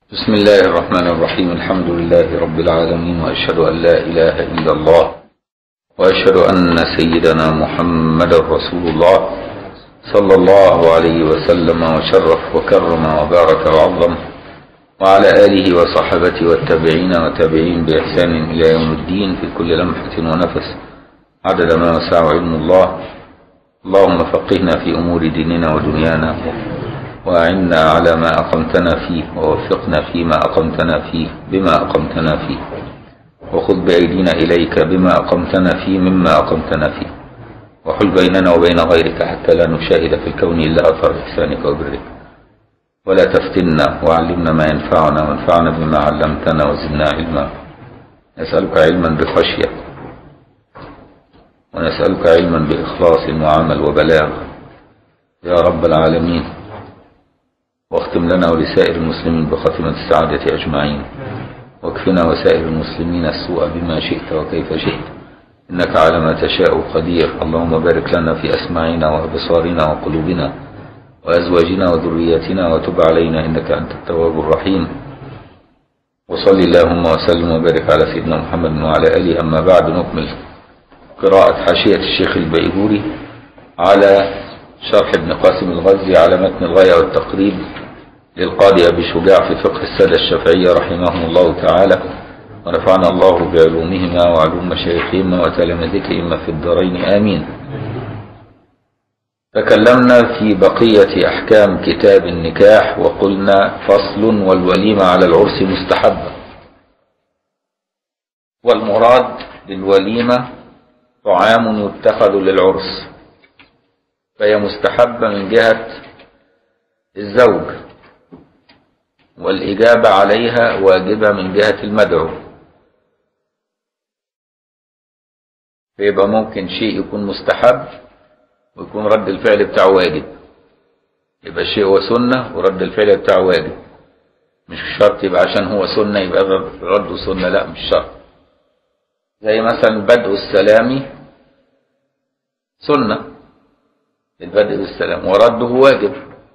بسم الله الرحمن الرحيم الحمد لله رب العالمين وأشهد أن لا إله إلا الله وأشهد أن سيدنا محمد رسول الله صلى الله عليه وسلم وشرف وكرم وبارك وعظم وعلى آله وصحبه والتابعين وتابعين بإحسان إلى يوم الدين في كل لمحة ونفس عدد ما وسع علم الله اللهم فقهنا في أمور ديننا ودنيانا وأعنا على ما أقمتنا فيه ووفقنا فيما أقمتنا فيه بما أقمتنا فيه وخذ بأيدينا إليك بما أقمتنا فيه مما أقمتنا فيه وحل بيننا وبين غيرك حتى لا نشاهد في الكون إلا أثر إحسانك وبرك ولا تفتنا وعلمنا ما ينفعنا وانفعنا بما علمتنا وزدنا علما نسألك علما بخشية ونسألك علما بإخلاص وعمل وبلاغ يا رب العالمين واختم لنا ولسائر المسلمين بخاتمة السعادة أجمعين واكفنا وسائر المسلمين السوء بما شئت وكيف شئت إنك على ما تشاء قدير اللهم بارك لنا في أسماعنا وأبصارنا وقلوبنا وأزواجنا وذرياتنا وتب علينا إنك أنت التواب الرحيم وصل اللهم وسلم وبارك على سيدنا محمد وعلى آله أما بعد نكمل قراءة حاشية الشيخ البيهوري على شرح ابن قاسم الغزي على متن الغاية والتقريب للقاضي أبي شجاع في فقه السادة الشافعية رحمهم الله تعالى ونفعنا الله بعلومهما وعلوم مشايخهما وتلامذتهما في الدارين آمين تكلمنا في بقية أحكام كتاب النكاح وقلنا فصل والوليمة على العرس مستحبة والمراد بالوليمة طعام يتخذ للعرس فهي مستحبة من جهة الزوج والإجابة عليها واجبة من جهة المدعو فيبقى ممكن شيء يكون مستحب ويكون رد الفعل بتاعه واجب يبقى الشيء هو سنة ورد الفعل بتاعه واجب مش شرط يبقى عشان هو سنة يبقى رده سنة لا مش شرط زي مثلا بدء السلام سنة البدء بالسلام ورده واجب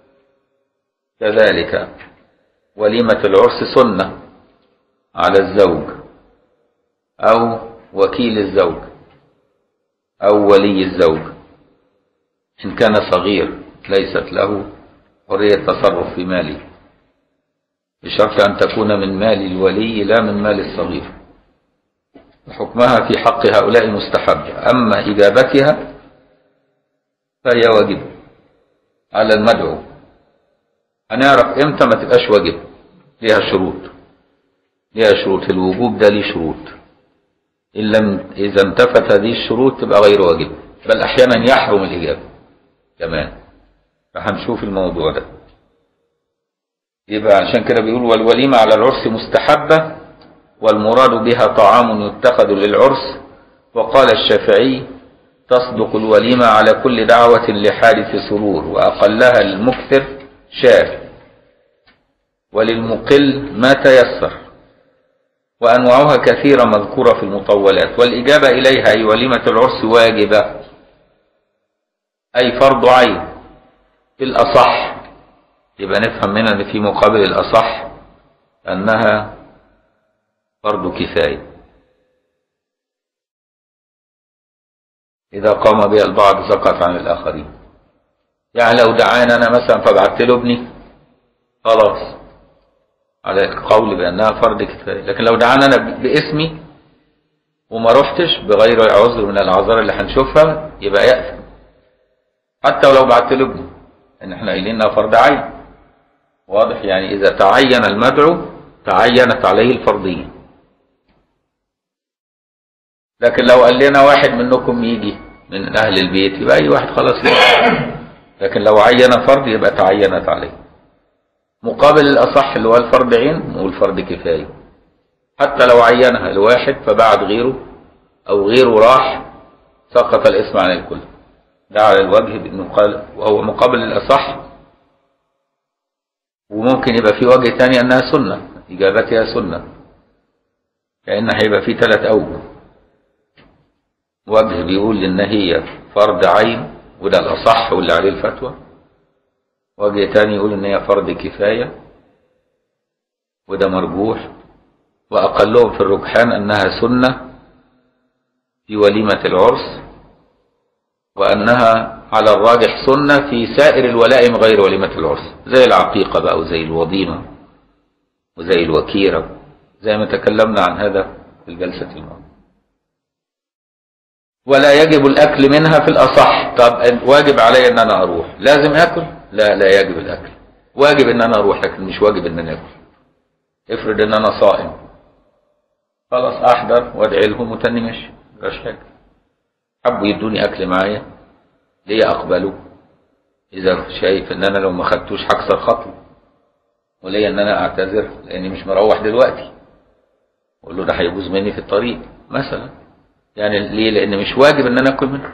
كذلك وليمة العرس سنة على الزوج أو وكيل الزوج أو ولي الزوج إن كان صغير ليست له حرية تصرف في ماله بشرط أن تكون من مال الولي لا من مال الصغير حكمها في حق هؤلاء مستحب أما إجابتها فهي واجب على المدعو هنعرف امتى ما تبقاش واجب ليها شروط ليها شروط الوجوب ده ليه شروط إن لم إذا انتفت هذه الشروط تبقى غير واجب بل أحيانا يحرم الإجابة كمان فهنشوف الموضوع ده يبقى عشان كده بيقول والوليمة على العرس مستحبة والمراد بها طعام يتخذ للعرس وقال الشافعي تصدق الوليمة على كل دعوة لحادث سرور وأقلها المكثر شاة وللمقل ما تيسر وأنواعها كثيرة مذكورة في المطولات والإجابة إليها أي وليمة العرس واجبة أي فرض عين في الأصح يبقى نفهم منها أن في مقابل الأصح أنها فرض كفاية إذا قام بها البعض سقط عن الآخرين يعني لو دعاني أنا مثلا فبعت له ابني خلاص على القول بأنها فرض كفاية لكن لو دعاني أنا باسمي وما رحتش بغير عذر من الأعذار اللي هنشوفها يبقى يأثم حتى ولو بعت له ابني إن احنا قايلين إنها فرض عين واضح يعني إذا تعين المدعو تعينت عليه الفرضية لكن لو قال لنا واحد منكم يجي من أهل البيت يبقى أي واحد خلاص يجي لكن لو عين فرض يبقى تعينت عليه مقابل الأصح اللي هو الفرض عين والفرض كفاية حتى لو عينها لواحد فبعد غيره أو غيره راح سقط الاسم عن الكل ده على الوجه بأنه قال وهو مقابل الأصح وممكن يبقى في وجه تاني أنها سنة إجابتها سنة كأن هيبقى في ثلاث أوجه وجه بيقول إن هي فرض عين وده الأصح واللي عليه الفتوى وجه تاني يقول إن هي فرض كفاية وده مرجوح وأقلهم في الرجحان أنها سنة في وليمة العرس وأنها على الراجح سنة في سائر الولائم غير وليمة العرس زي العقيقة بقى وزي الوضيمة وزي الوكيرة زي ما تكلمنا عن هذا في الجلسة الماضية ولا يجب الأكل منها في الأصح طب واجب علي أن أنا أروح لازم أكل لا لا يجب الأكل واجب أن أنا أروح لكن مش واجب أن أنا أكل افرض أن أنا صائم خلاص أحضر وأدعي لهم وتاني ماشي مش حاجة حبوا يدوني أكل معايا ليه أقبله إذا شايف أن أنا لو ما خدتوش هكسر خطوة وليا أن أنا أعتذر لأني مش مروح دلوقتي أقول له ده هيبوظ مني في الطريق مثلا يعني ليه لأن مش واجب أن أنا أكل منها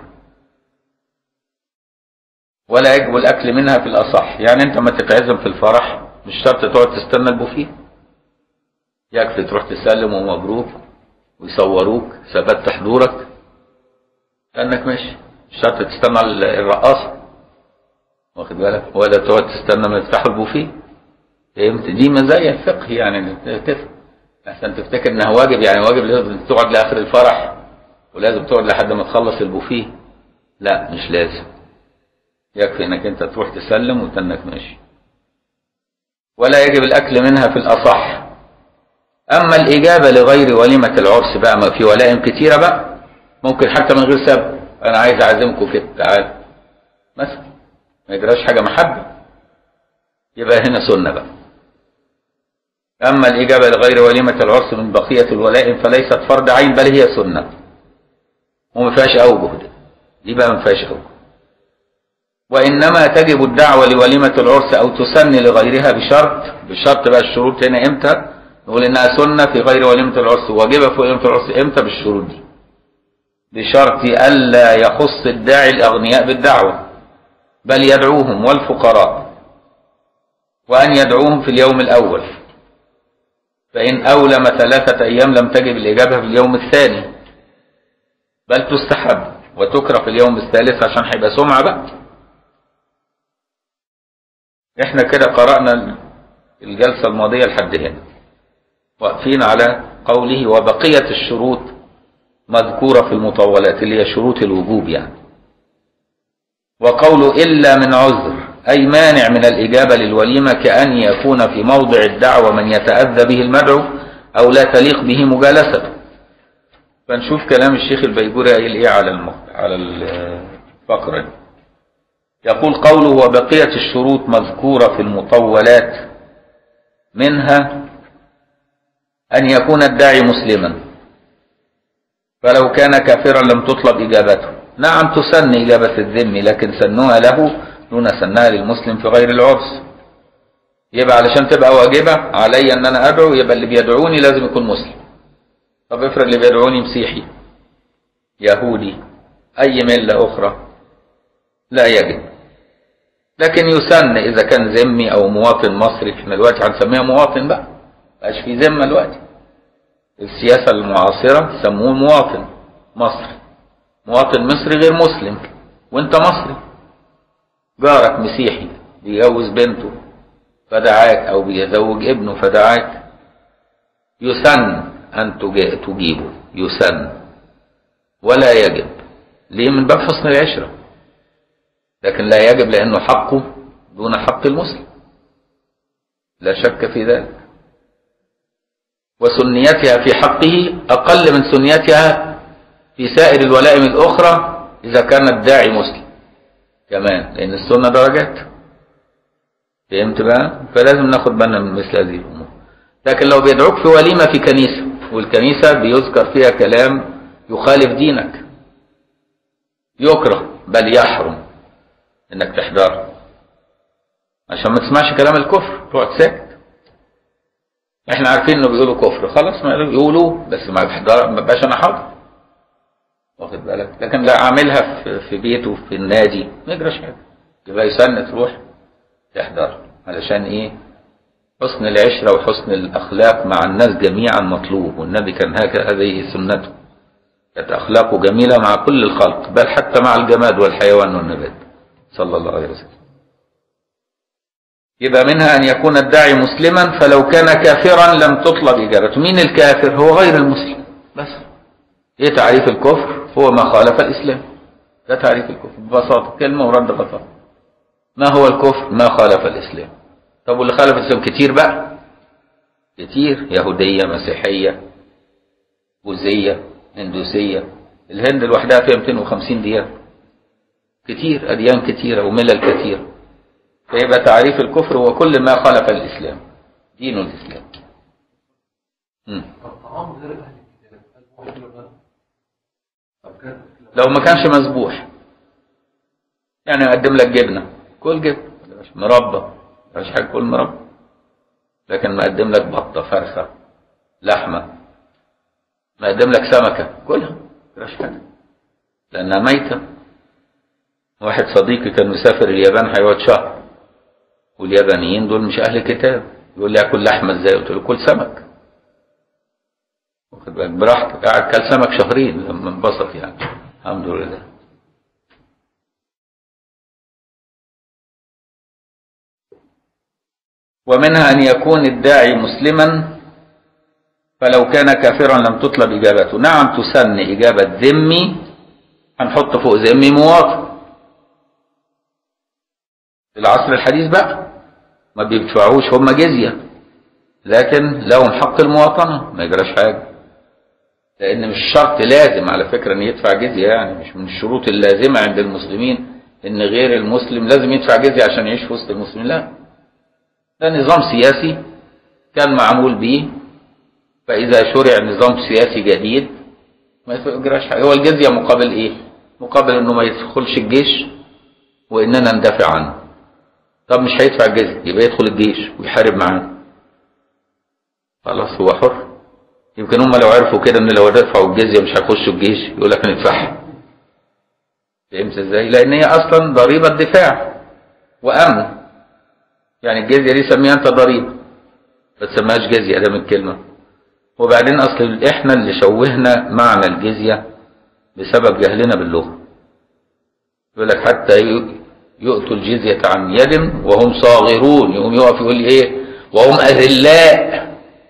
ولا يجب الأكل منها في الأصح يعني أنت ما تتعزم في الفرح مش شرط تقعد تستنى البوفيه يكفي تروح تسلم ومبروك ويصوروك ثبت حضورك كأنك ماشي مش شرط تستنى الرقاصة واخد بالك ولا تقعد تستنى ما يفتحوا البوفيه فهمت دي مزايا الفقه يعني تفهم عشان تفتكر انها واجب يعني واجب لازم تقعد لاخر الفرح ولازم تقعد لحد ما تخلص البوفيه لا مش لازم يكفي انك انت تروح تسلم وتنك ماشي ولا يجب الاكل منها في الاصح اما الاجابه لغير وليمه العرس بقى ما في ولائم كتيره بقى ممكن حتى من غير سبب انا عايز اعزمكم كده تعال مثلا ما يجراش حاجه محبه يبقى هنا سنه بقى اما الاجابه لغير وليمه العرس من بقيه الولائم فليست فرض عين بل هي سنه وما فيهاش اوجه دي دي بقى ما فيهاش اوجه وإنما تجب الدعوة لوليمة العرس أو تسن لغيرها بشرط بشرط بقى الشروط هنا إمتى نقول إنها سنة في غير وليمة العرس واجبة في وليمة العرس إمتى بالشروط دي بشرط ألا يخص الداعي الأغنياء بالدعوة بل يدعوهم والفقراء وأن يدعوهم في اليوم الأول فإن أولم ثلاثة أيام لم تجب الإجابة في اليوم الثاني بل تستحب وتكره في اليوم الثالث عشان هيبقى سمعة بقى احنا كده قرأنا الجلسة الماضية لحد هنا واقفين على قوله وبقية الشروط مذكورة في المطولات اللي هي شروط الوجوب يعني وقوله إلا من عذر أي مانع من الإجابة للوليمة كأن يكون في موضع الدعوة من يتأذى به المدعو أو لا تليق به مجالسته فنشوف كلام الشيخ البيجوري قايل إيه على المخ... على الفقرة دي يقول قوله وبقية الشروط مذكورة في المطولات منها أن يكون الداعي مسلما فلو كان كافرا لم تطلب إجابته نعم تسن إجابة الذم لكن سنوها له دون سنها للمسلم في غير العرس يبقى علشان تبقى واجبة علي أن أنا أدعو يبقى اللي بيدعوني لازم يكون مسلم طب افرض اللي بيدعوني مسيحي يهودي أي ملة أخرى لا يجب لكن يسن إذا كان ذمي أو مواطن مصري احنا دلوقتي هنسميها مواطن بقى مبقاش في ذمة دلوقتي السياسة المعاصرة سموه مواطن مصري مواطن مصري غير مسلم وانت مصري جارك مسيحي بيجوز بنته فدعاك او بيزوج ابنه فدعاك يسن ان تجيبه يسن ولا يجب ليه من باب حسن العشره لكن لا يجب لأنه حقه دون حق المسلم لا شك في ذلك وسنيتها في حقه أقل من سنيتها في سائر الولائم الأخرى إذا كان الداعي مسلم كمان لأن السنة درجات فهمت بقى فلازم ناخد بالنا من مثل هذه الأمور لكن لو بيدعوك في وليمة في كنيسة والكنيسة بيذكر فيها كلام يخالف دينك يكره بل يحرم انك تحضر عشان ما تسمعش كلام الكفر تقعد ساكت احنا عارفين انه بيقولوا كفر خلاص ما يقولوا بس ما بحضر ما بقاش انا حاضر واخد بالك لكن لا اعملها في, في بيته في النادي ما يجراش حاجه يبقى يسن تروح تحضر علشان ايه حسن العشره وحسن الاخلاق مع الناس جميعا مطلوب والنبي كان هكذا هذه سنته كانت اخلاقه جميله مع كل الخلق بل حتى مع الجماد والحيوان والنبات صلى الله عليه وسلم يبقى منها أن يكون الداعي مسلما فلو كان كافرا لم تطلب إجابته مين الكافر هو غير المسلم بس إيه تعريف الكفر هو ما خالف الإسلام ده تعريف الكفر ببساطة كلمة ورد غطاء ما هو الكفر ما خالف الإسلام طب واللي خالف الإسلام كتير بقى كتير يهودية مسيحية بوذية هندوسية الهند لوحدها فيها 250 ديانة كتير أديان كتيرة وملل كتيرة فيبقى تعريف الكفر هو كل ما خالف الإسلام دين الإسلام مم. الطعام غير أهل الكتاب هل هو حل ولا طب كان لو ما كانش مذبوح يعني يقدم لك جبنة كل جبنة مربى مش حاجة كل مربى لكن مقدم لك بطة فرخة لحمة مقدم لك سمكة كلها مش حاجة لأنها ميتة واحد صديقي كان مسافر اليابان هيقعد شهر واليابانيين دول مش أهل كتاب يقول لي أكل لحمة إزاي قلت له كل سمك واخد بالك براحتك قاعد كل سمك شهرين لما انبسط يعني الحمد لله ومنها أن يكون الداعي مسلما فلو كان كافرا لم تطلب إجابته نعم تسن إجابة ذمي هنحط فوق ذمي مواطن في العصر الحديث بقى ما بيدفعوش هم جزية لكن لهم حق المواطنة ما يجراش حاجة لأن مش شرط لازم على فكرة أن يدفع جزية يعني مش من الشروط اللازمة عند المسلمين أن غير المسلم لازم يدفع جزية عشان يعيش في وسط المسلمين لا ده نظام سياسي كان معمول به فإذا شرع نظام سياسي جديد ما يجراش حاجة هو الجزية مقابل إيه؟ مقابل إنه ما يدخلش الجيش وإننا ندافع عنه طب مش هيدفع الجزية يبقى يدخل الجيش ويحارب معانا خلاص هو حر يمكن هم لو عرفوا كده ان لو دفعوا الجزيه مش هيخشوا الجيش يقول لك ندفعها فهمت ازاي؟ لان هي اصلا ضريبه دفاع وامن يعني الجزيه دي سميها انت ضريبه ما تسميهاش جزيه ده من الكلمه وبعدين اصل احنا اللي شوهنا معنى الجزيه بسبب جهلنا باللغه يقول لك حتى يؤتوا الجزيه عن يد وهم صاغرون يقوم يقف يقول لي ايه وهم اذلاء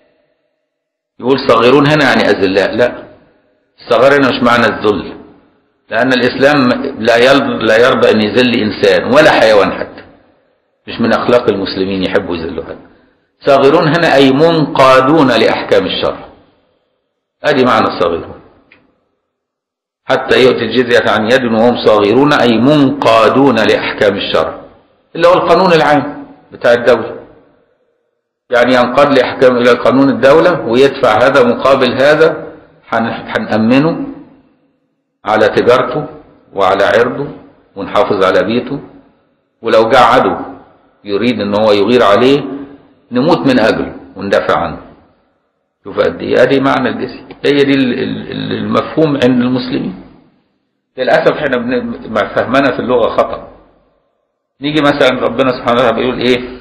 يقول صغيرون هنا يعني أذلاء لا الصغار هنا مش معنى الذل لأن الإسلام لا يرضى, لا يرضى أن يذل إنسان ولا حيوان حتى مش من أخلاق المسلمين يحبوا يذلوا هذا صاغرون هنا أي منقادون لأحكام الشرع أدي معنى الصغيرون حتى يؤتي الجزية عن يد وهم صاغرون أي منقادون لأحكام الشرع اللي هو القانون العام بتاع الدولة يعني ينقاد لأحكام إلى قانون الدولة ويدفع هذا مقابل هذا هنأمنه على تجارته وعلى عرضه ونحافظ على بيته ولو جاء عدو يريد ان هو يغير عليه نموت من اجله وندافع عنه شوف قد ايه ادي معنى الجزية هي دي المفهوم عند المسلمين للاسف احنا فهمنا في اللغه خطا نيجي مثلا ربنا سبحانه وتعالى بيقول ايه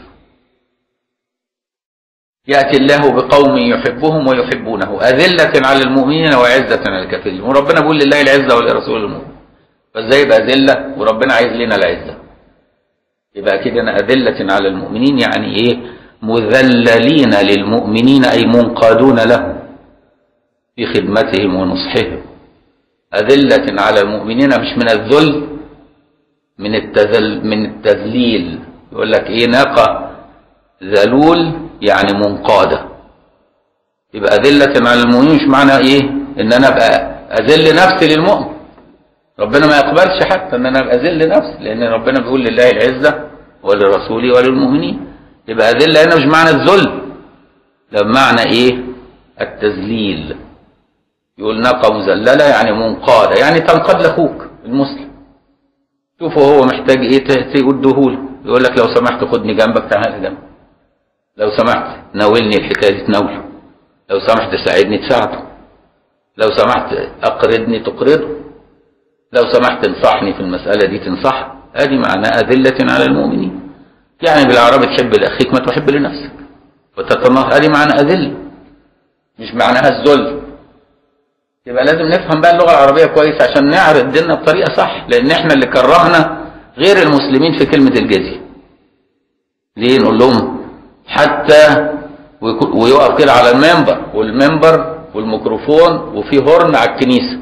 يأتي الله بقوم يحبهم ويحبونه أذلة على المؤمنين وعزة على الكافرين وربنا بيقول لله العزة ولرسول المؤمن فازاي يبقى أذلة وربنا عايز لنا العزة يبقى كده أنا أذلة على المؤمنين يعني إيه مذللين للمؤمنين أي منقادون لهم في خدمتهم ونصحهم أذلة على المؤمنين مش من الذل من التذل من التذليل يقول لك إيه ناقة ذلول يعني منقادة يبقى أذلة على المؤمنين مش معنى إيه إن أنا أبقى أذل نفسي للمؤمن ربنا ما يقبلش حتى إن أنا أبقى أذل نفسي لأن ربنا بيقول لله العزة ولرسوله وللمؤمنين يبقى أذلة هنا مش معنى الذل ده بمعنى إيه التذليل يقول ناقة مذللة يعني منقادة يعني تنقاد لأخوك المسلم شوفوا هو محتاج إيه تديهوله يقول لك لو سمحت خدني جنبك تعالى جنبك لو سمحت ناولني الحكاية دي تناوله لو سمحت تساعدني تساعده لو سمحت أقرضني تقرضه لو سمحت تنصحني في المسألة دي تنصح ادي معناه أذلة على المؤمنين يعني بالعربي تحب لأخيك ما تحب لنفسك وتتناصح ادي معنى أذل مش معناها الذل يبقى لازم نفهم بقى اللغة العربية كويس عشان نعرض ديننا بطريقة صح لأن احنا اللي كرهنا غير المسلمين في كلمة الجزية ليه نقول لهم حتى ويكون- ويقف كده على المنبر والمنبر والميكروفون وفي هورن على الكنيسة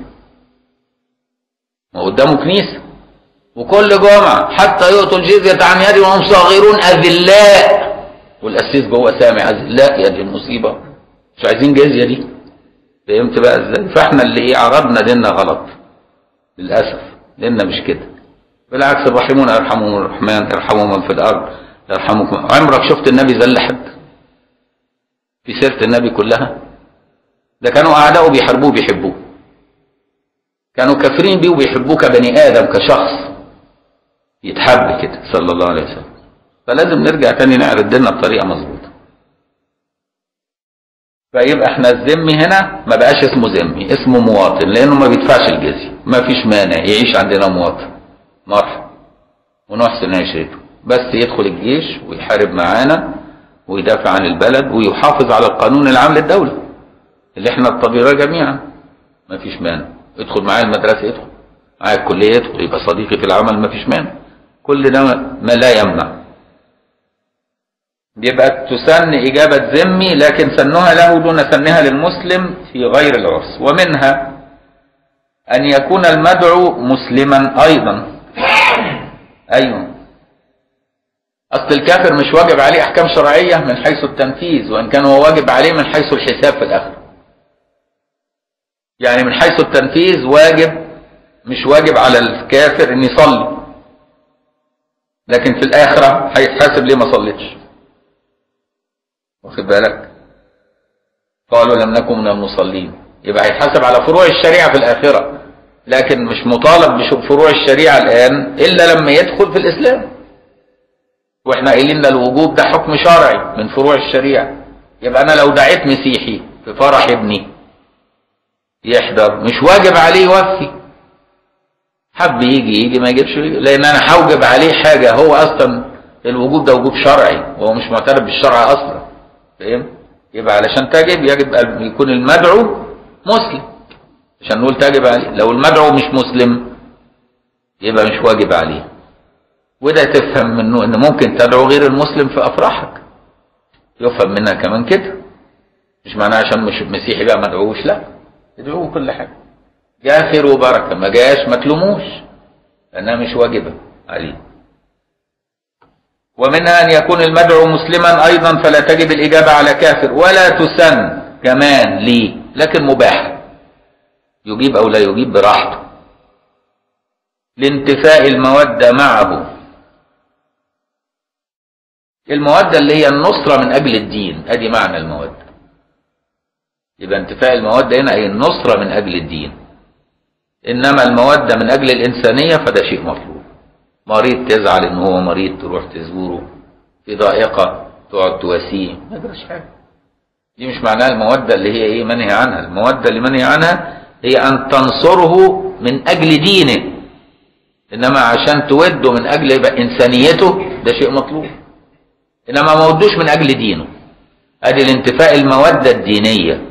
ما قدامه كنيسة وكل جمعة حتى يؤتوا الجزية عن يد وهم صاغرون أذلاء والقسيس جوه سامع أذلاء يا دي المصيبة مش عايزين جزية دي فهمت بقى ازاي فاحنا اللي ايه عرضنا ديننا غلط للأسف ديننا مش كده بالعكس الراحمون يرحمهم الرحمن ارحموا من في الأرض يرحمكم عمرك شفت النبي ذل حد في سيرة النبي كلها ده كانوا أعداؤه بيحاربوه بيحبوه كانوا كافرين بيه وبيحبوه كبني آدم كشخص يتحب كده صلى الله عليه وسلم فلازم نرجع تاني نعرض ديننا بطريقة مظبوطة فيبقى احنا الذمي هنا ما بقاش اسمه ذمي اسمه مواطن لانه ما بيدفعش الجزية ما فيش مانع يعيش عندنا مواطن مرحب ونحسن عيشته بس يدخل الجيش ويحارب معانا ويدافع عن البلد ويحافظ على القانون العام للدولة اللي احنا الطبيعة جميعا ما فيش مانع يدخل معايا المدرسة يدخل معايا الكلية يدخل يبقى صديقي في العمل ما فيش مانع كل ده ما لا يمنع يبقى تسن إجابة ذمي لكن سنها له دون سنها للمسلم في غير العرس ومنها أن يكون المدعو مسلما أيضا أيوه أصل الكافر مش واجب عليه أحكام شرعية من حيث التنفيذ وإن كان هو واجب عليه من حيث الحساب في الآخرة يعني من حيث التنفيذ واجب مش واجب على الكافر ان يصلي لكن في الاخره هيتحاسب ليه ما صليتش واخد بالك قالوا لم نكن من المصلين يبقى هيتحاسب على فروع الشريعه في الاخره لكن مش مطالب بفروع الشريعه الان الا لما يدخل في الاسلام واحنا قايلين ان الوجوب ده حكم شرعي من فروع الشريعه يبقى انا لو دعيت مسيحي في فرح ابني يحضر مش واجب عليه يوفي حب يجي يجي ما يجيبش يجي. لان انا هوجب عليه حاجه هو اصلا الوجوب ده وجوب شرعي وهو مش معترف بالشرع اصلا فاهم يبقى علشان تجب يجب ان يكون المدعو مسلم عشان نقول تجب عليه لو المدعو مش مسلم يبقى مش واجب عليه وده تفهم منه ان ممكن تدعو غير المسلم في افراحك يفهم منها كمان كده مش معناه عشان مش مسيحي بقى ما ادعوش لا ادعوه كل حاجه جاء خير وبركه ما جاش ما تلوموش لانها مش واجبه عليه ومنها ان يكون المدعو مسلما ايضا فلا تجب الاجابه على كافر ولا تسن كمان ليه لكن مباح يجيب او لا يجيب براحته لانتفاء الموده معه الموده اللي هي النصره من اجل الدين ادي معنى الموده يبقى انتفاء المودة هنا أي النصرة من أجل الدين إنما المودة من أجل الإنسانية فده شيء مطلوب مريض تزعل إن هو مريض تروح تزوره في ضائقة تقعد تواسيه ما يجراش حاجة دي مش معناها المودة اللي هي إيه منهي عنها المودة اللي منهي عنها هي أن تنصره من أجل دينه إنما عشان توده من أجل يبقى إنسانيته ده شيء مطلوب إنما ما ودوش من أجل دينه أدي الانتفاء المودة الدينية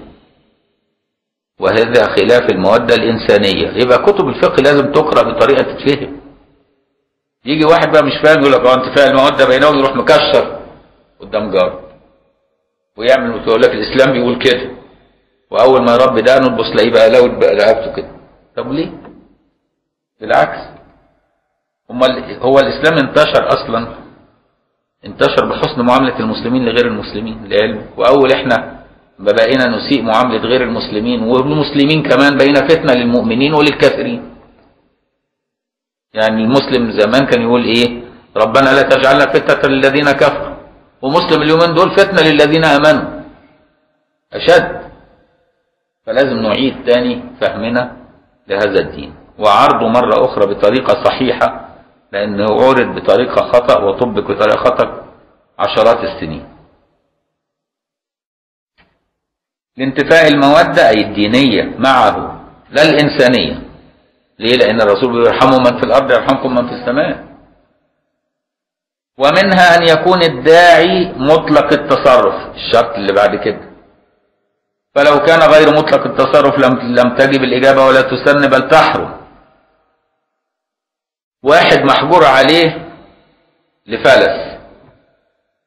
وهذا خلاف المودة الإنسانية يبقى كتب الفقه لازم تقرأ بطريقة تتفهم يجي واحد بقى مش فاهم يقول لك اه انتفاء المودة بينهم يروح مكشر قدام جاره ويعمل وتقول لك الإسلام بيقول كده وأول ما يربي ده نبص تلاقيه بقى لود بقى رقبته كده طب ليه؟ بالعكس امال هو الإسلام انتشر أصلا انتشر بحسن معاملة المسلمين لغير المسلمين لعلم وأول احنا ما بقينا نسيء معاملة غير المسلمين والمسلمين كمان بقينا فتنة للمؤمنين وللكافرين يعني المسلم زمان كان يقول ايه ربنا لا تجعلنا فتنة للذين كفروا ومسلم اليومين دول فتنة للذين امنوا اشد فلازم نعيد تاني فهمنا لهذا الدين وعرضه مرة اخرى بطريقة صحيحة لانه عرض بطريقة خطأ وطبق بطريقة خطأ عشرات السنين لانتفاء المودة أي الدينية معه لا الإنسانية ليه؟ لأن الرسول بيقول ارحموا من في الأرض يرحمكم من في السماء ومنها أن يكون الداعي مطلق التصرف الشرط اللي بعد كده فلو كان غير مطلق التصرف لم لم تجب الإجابة ولا تسن بل تحرم واحد محجور عليه لفلس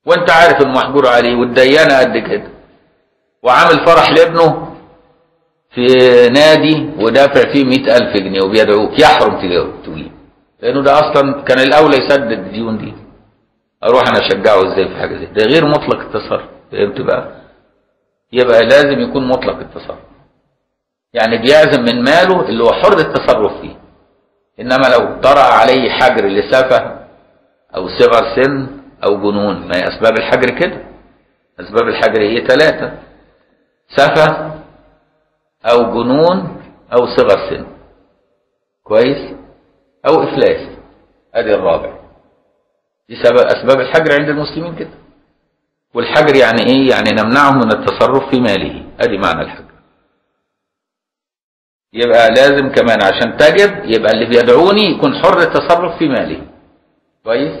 وانت عارف المحجور عليه والديانة قد كده وعامل فرح لابنه في نادي ودافع فيه مئة ألف جنيه وبيدعوك يحرم تجيب لأنه ده أصلا كان الأولى يسدد الديون دي أروح أنا أشجعه إزاي في حاجة زي ده غير مطلق التصرف فهمت بقى يبقى لازم يكون مطلق التصرف يعني بيعزم من ماله اللي هو حر التصرف فيه إنما لو طرأ عليه حجر لسفه أو صغر سن أو جنون ما هي أسباب الحجر كده أسباب الحجر هي ثلاثة سفه أو جنون أو صغر سن كويس أو إفلاس أدي الرابع دي سبب أسباب الحجر عند المسلمين كده والحجر يعني إيه يعني نمنعه من التصرف في ماله أدي معنى الحجر يبقى لازم كمان عشان تجب يبقى اللي بيدعوني يكون حر التصرف في ماله كويس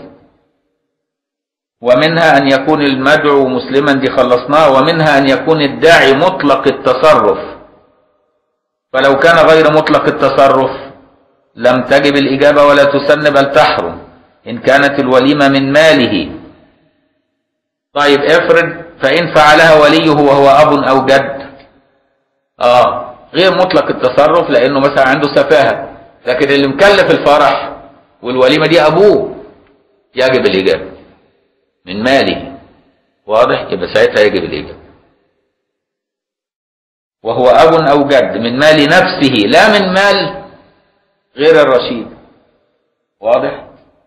ومنها أن يكون المدعو مسلما دي خلصناها ومنها أن يكون الداعي مطلق التصرف فلو كان غير مطلق التصرف لم تجب الإجابة ولا تسن بل تحرم إن كانت الوليمة من ماله طيب افرض فإن فعلها وليه وهو أب أو جد آه غير مطلق التصرف لأنه مثلا عنده سفاهة لكن اللي مكلف الفرح والوليمة دي أبوه يجب الإجابة من ماله واضح يبقى ساعتها يجب الإجابة وهو أب أو جد من مال نفسه لا من مال غير الرشيد واضح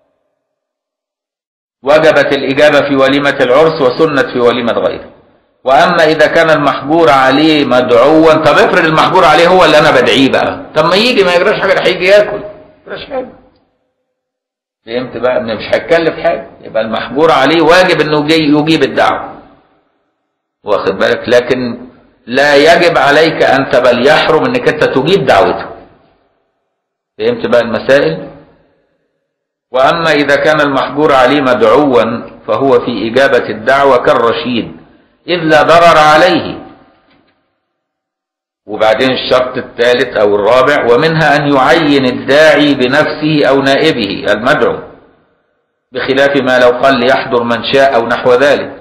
وجبت الإجابة في وليمة العرس وسنت في وليمة غيره وأما إذا كان المحجور عليه مدعوا طب افرض المحجور عليه هو اللي أنا بدعيه بقى طب ما يجي ما يجراش حاجة هيجي ياكل ما يجراش حاجة فهمت بقى إن مش هيتكلف حاجة يبقى المحجور عليه واجب إنه يجيب الدعوة واخد بالك لكن لا يجب عليك أنت بل يحرم إنك أنت تجيب دعوته فهمت بقى المسائل وأما إذا كان المحجور عليه مدعوا فهو في إجابة الدعوة كالرشيد إذ لا ضرر عليه وبعدين الشرط الثالث أو الرابع ومنها أن يعين الداعي بنفسه أو نائبه المدعو بخلاف ما لو قال ليحضر من شاء أو نحو ذلك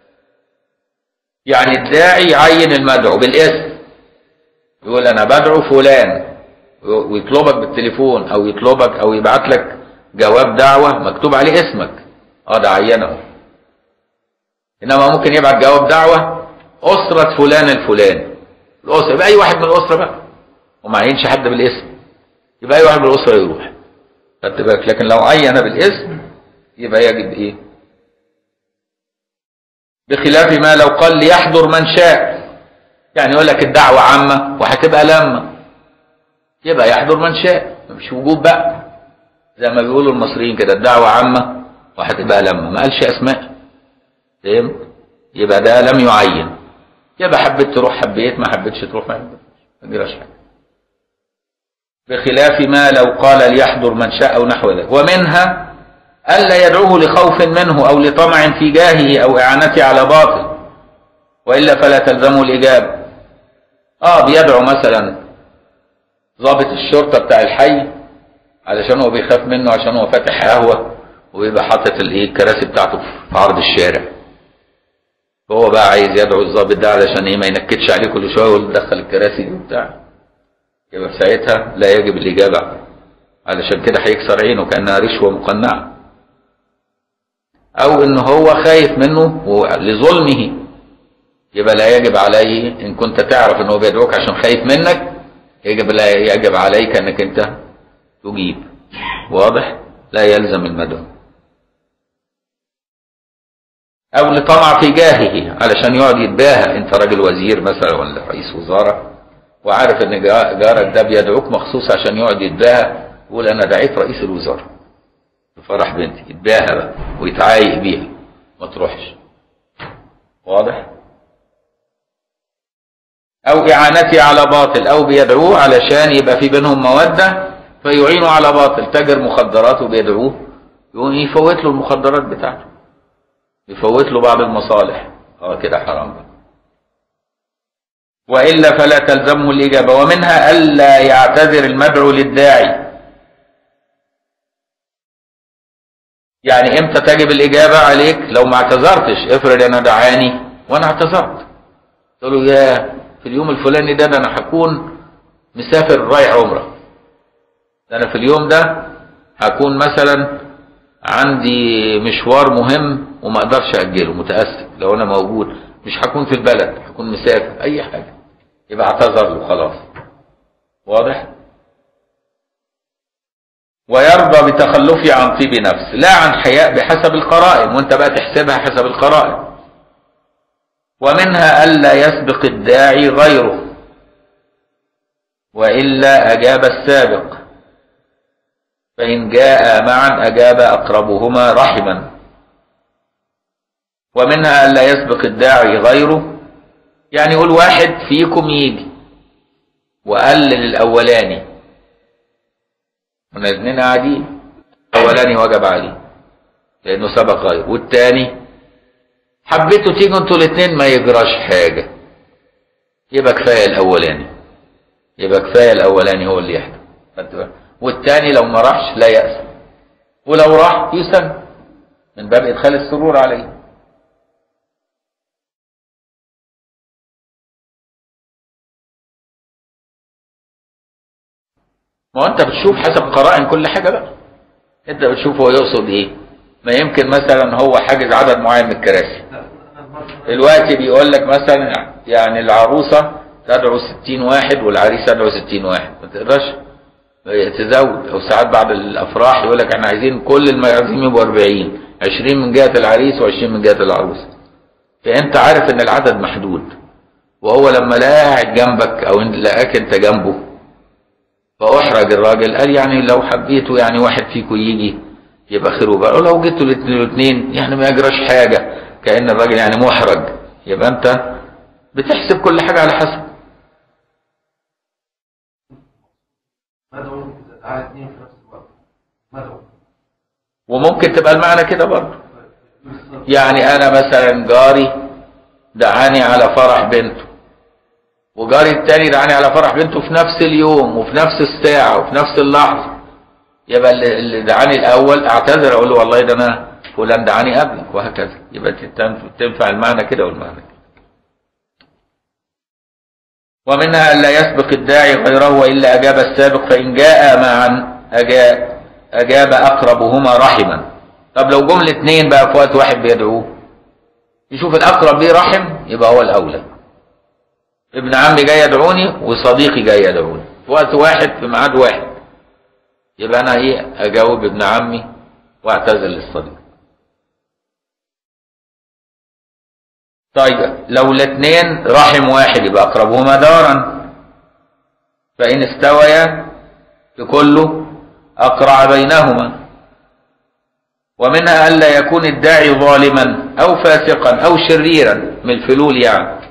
يعني الداعي يعين المدعو بالاسم يقول أنا بدعو فلان ويطلبك بالتليفون أو يطلبك أو يبعت لك جواب دعوة مكتوب عليه اسمك اه ده عينه انما ممكن يبعت جواب دعوة اسرة فلان الفلاني الاسرة يبقى اي واحد من الاسرة بقى وما عينش حد بالاسم يبقى اي واحد من الاسرة يروح خدت بالك لكن لو عين بالاسم يبقى يجب ايه بخلاف ما لو قال ليحضر من شاء يعني يقول لك الدعوة عامة وهتبقى لما يبقى يحضر من شاء مش وجوب بقى زي ما بيقولوا المصريين كده الدعوة عامة وهتبقى لما ما قالش اسماء فهمت يبقى ده لم يعين يبقى حبيت تروح حبيت ما حبيتش تروح ما يجراش حاجه بخلاف ما لو قال ليحضر من شاء او نحو ذلك ومنها الا يدعوه لخوف منه او لطمع في جاهه او اعانته على باطل والا فلا تلزمه الاجابه اه بيدعو مثلا ضابط الشرطه بتاع الحي علشان هو بيخاف منه عشان هو فاتح قهوه ويبقى حاطط الايه الكراسي بتاعته في عرض الشارع هو بقى عايز يدعو الضابط ده علشان ايه ما ينكدش عليه كل شويه ويقول دخل الكراسي دي وبتاع يبقى في ساعتها لا يجب الاجابه علشان كده هيكسر عينه كانها رشوه مقنعه او ان هو خايف منه لظلمه يبقى لا يجب عليه ان كنت تعرف ان هو بيدعوك عشان خايف منك يجب لا يجب عليك انك انت تجيب واضح لا يلزم المدعو او لطمع في جاهه علشان يقعد يتباهى انت راجل وزير مثلا ولا رئيس وزاره وعارف ان جارك ده بيدعوك مخصوص عشان يقعد يتباهى يقول انا دعيت رئيس الوزراء في فرح بنتي يتباهى بقى ويتعايق بيها ما تروحش واضح او اعانتي على باطل او بيدعوه علشان يبقى في بينهم موده فيعينوا على باطل تاجر مخدرات وبيدعوه يقوم يفوت له المخدرات بتاعته يفوت له بعض المصالح اه كده حرام بقى. والا فلا تلزمه الاجابه ومنها الا يعتذر المدعو للداعي يعني امتى تجب الاجابه عليك لو ما اعتذرتش افرض انا دعاني وانا اعتذرت قلت له يا في اليوم الفلاني ده, ده انا هكون مسافر رايح عمره ده انا في اليوم ده هكون مثلا عندي مشوار مهم وما اقدرش اجله متاسف لو انا موجود مش هكون في البلد هكون مسافر اي حاجه يبقى اعتذر له خلاص واضح ويرضى بتخلفي عن طيب نفس لا عن حياء بحسب القرائن وانت بقى تحسبها حسب القرائن ومنها ألا يسبق الداعي غيره وإلا أجاب السابق فإن جاء معا أجاب أقربهما رحما ومنها ألا يسبق الداعي غيره يعني يقول واحد فيكم يجي وقلل الأولاني من الاثنين قاعدين الأولاني وجب عليه لأنه سبق غيره والتاني حبيتوا تيجوا انتوا الاثنين ما يجراش حاجة يبقى كفاية الأولاني يبقى كفاية الأولاني هو اللي يحكم والتاني لو ما راحش لا يأس ولو راح يسن من باب إدخال السرور عليه ما هو انت بتشوف حسب قرائن كل حاجة بقى انت بتشوف هو يقصد ايه ما يمكن مثلا هو حاجز عدد معين من الكراسي دلوقتي بيقول لك مثلا يعني العروسة تدعو 60 واحد والعريس يدعو 60 واحد ما تقدرش تزود او ساعات بعد الافراح يقول لك احنا عايزين كل المعازيم يبقوا 40 20 من جهة العريس و20 من جهة العروسة فانت عارف ان العدد محدود وهو لما لقى قاعد جنبك او لقاك انت جنبه فاحرج الراجل قال يعني لو حبيته يعني واحد فيكم يجي يبقى خير وبركه لو جيتوا الاثنين يعني ما يجراش حاجه كان الراجل يعني محرج يبقى انت بتحسب كل حاجه على حسب مدعو إذا دعا اثنين في نفس الوقت مدعو وممكن تبقى المعنى كده برضه يعني انا مثلا جاري دعاني على فرح بنته وجاري التاني دعاني على فرح بنته في نفس اليوم وفي نفس الساعة وفي نفس اللحظة يبقى اللي اللي دعاني الأول أعتذر أقول له والله ده أنا فلان دعاني قبلك وهكذا يبقى تنف- تنفع المعنى كده والمعنى كده ومنها ألا يسبق الداعي غيره وإلا أجاب السابق فإن جاء معا أجاب, أجاب أقربهما رحما طب لو جم الاثنين بقى في وقت واحد بيدعوه يشوف الأقرب ليه رحم يبقى هو الأولى ابن عمي جاي يدعوني وصديقي جاي يدعوني في وقت واحد في ميعاد واحد يبقى انا ايه اجاوب ابن عمي واعتذر للصديق طيب لو الاثنين رحم واحد يبقى اقربهما دارا فان استويا لكله اقرع بينهما ومنها الا يكون الداعي ظالما او فاسقا او شريرا من الفلول يعني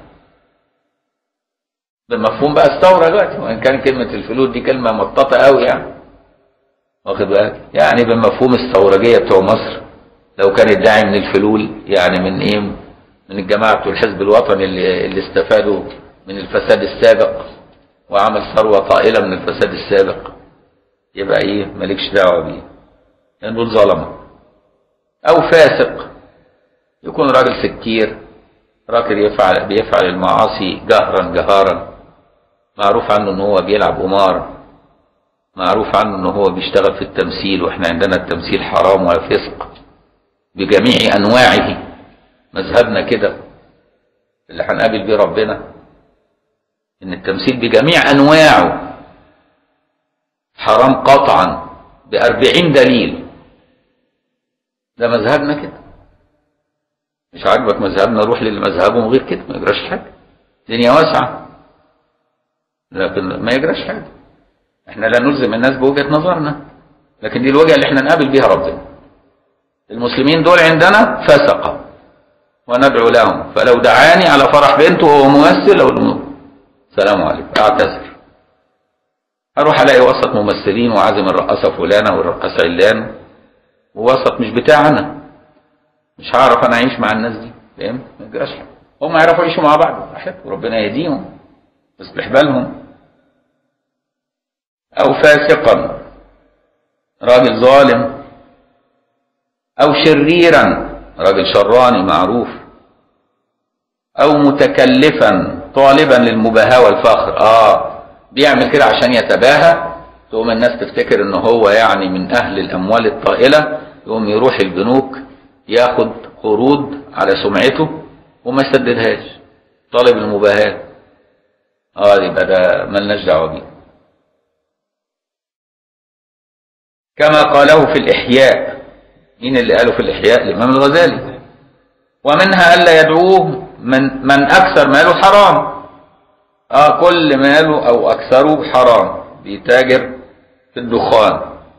بمفهوم بقى الثوره دلوقتي وان كان كلمه الفلول دي كلمه مطاطه قوي يعني واخد بالك يعني بمفهوم الثورجيه بتوع مصر لو كان الداعي من الفلول يعني من ايه من الجماعه بتوع الحزب الوطني اللي, اللي استفادوا من الفساد السابق وعمل ثروه طائله من الفساد السابق يبقى ايه مالكش دعوه بيه لان دول ظلمه او فاسق يكون راجل سكير راجل يفعل بيفعل المعاصي جهرا جهارا معروف عنه ان هو بيلعب قمار معروف عنه ان هو بيشتغل في التمثيل واحنا عندنا التمثيل حرام وفسق بجميع انواعه مذهبنا كده اللي هنقابل بيه ربنا ان التمثيل بجميع انواعه حرام قطعا بأربعين دليل ده مذهبنا كده مش عاجبك مذهبنا روح للي مذهبهم غير كده ما يجراش حاجه الدنيا واسعه لكن ما يجراش حاجه احنا لا نلزم الناس بوجهه نظرنا لكن دي الوجهه اللي احنا نقابل بيها ربنا المسلمين دول عندنا فسقه وندعو لهم فلو دعاني على فرح بنته وهو ممثل اقول له السلام عليكم اعتذر اروح الاقي وسط ممثلين وعازم الرقاصه فلانه والرقاصه علان ووسط مش بتاعنا مش هعرف انا اعيش مع الناس دي فاهم ما يجراش حاجه هم يعرفوا يعيشوا مع بعض براحتهم وربنا يهديهم يصلح بالهم او فاسقا راجل ظالم أو شريرا راجل شراني معروف أو متكلفا طالبا للمباهاة والفخر آه بيعمل كده عشان يتباهى تقوم الناس تفتكر ان هو يعني من اهل الاموال الطائلة يقوم يروح البنوك ياخد قروض على سمعته وما يسددهاش طالب المباهاة اه يبقى ده ملناش دعوه بيه كما قاله في الإحياء مين اللي قاله في الإحياء الإمام الغزالي ومنها ألا يدعوه من, من أكثر ماله حرام آه كل ماله أو أكثره حرام بيتاجر في الدخان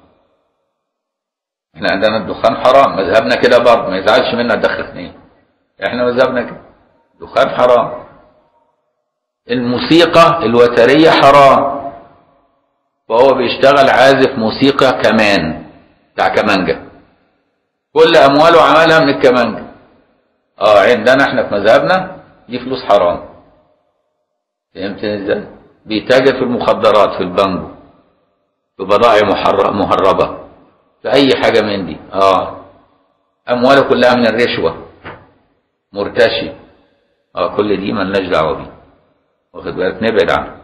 احنا عندنا الدخان حرام مذهبنا كده برضه ما يزعلش منا الدخل اثنين احنا مذهبنا كده دخان حرام الموسيقى الوترية حرام فهو بيشتغل عازف موسيقى كمان بتاع كمانجا كل امواله عملها من الكمانجا اه عندنا احنا في مذهبنا دي فلوس حرام فهمتني ازاي بيتاجر في المخدرات في البنجو في بضائع محر- مهربة في اي حاجة من دي اه امواله كلها من الرشوة مرتشي اه كل دي ملناش دعوة بيه واخد بالك نبعد عنها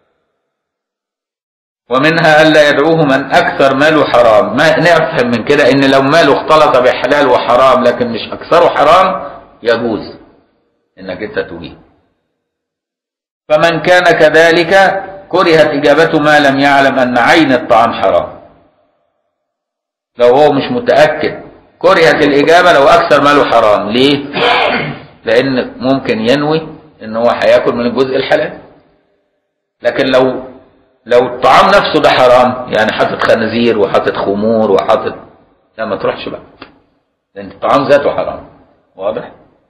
ومنها ألا يدعوه من أكثر ماله حرام ما نفهم من كده إن لو ماله اختلط بحلال وحرام لكن مش أكثره حرام يجوز إنك أنت تجيب فمن كان كذلك كرهت إجابته ما لم يعلم أن عين الطعام حرام لو هو مش متأكد كرهت الإجابة لو أكثر ماله حرام ليه؟ لأن ممكن ينوي إن هو هياكل من الجزء الحلال لكن لو لو الطعام نفسه ده حرام يعني حاطط خنزير وحاطط خمور وحاطط لا ما تروحش بقى لان الطعام ذاته حرام واضح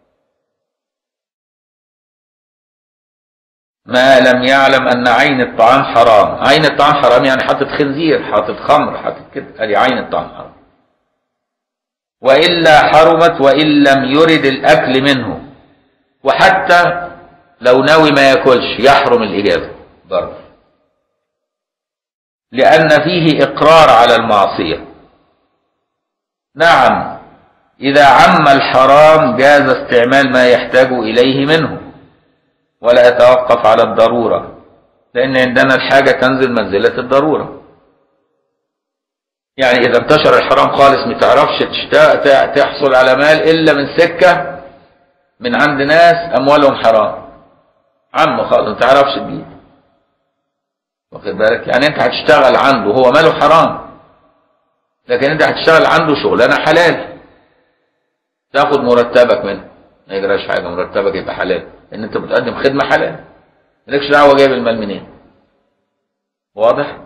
ما لم يعلم ان عين الطعام حرام عين الطعام حرام يعني حاطط خنزير حاطط خمر حاطط كده ادي عين الطعام حرام والا حرمت وان لم يرد الاكل منه وحتى لو ناوي ما ياكلش يحرم الاجابه برضه لأن فيه إقرار على المعصية نعم إذا عم الحرام جاز استعمال ما يحتاج إليه منه ولا يتوقف على الضرورة لأن عندنا الحاجة تنزل منزلة الضرورة يعني إذا انتشر الحرام خالص ما تعرفش تشتاق تحصل على مال إلا من سكة من عند ناس أموالهم حرام عم خالص ما تعرفش تجيب واخد بالك يعني انت هتشتغل عنده هو ماله حرام لكن انت هتشتغل عنده شغلانه حلال تاخد مرتبك منه ما يجراش حاجه مرتبك يبقى حلال لان انت بتقدم خدمه حلال مالكش دعوه جايب المال منين واضح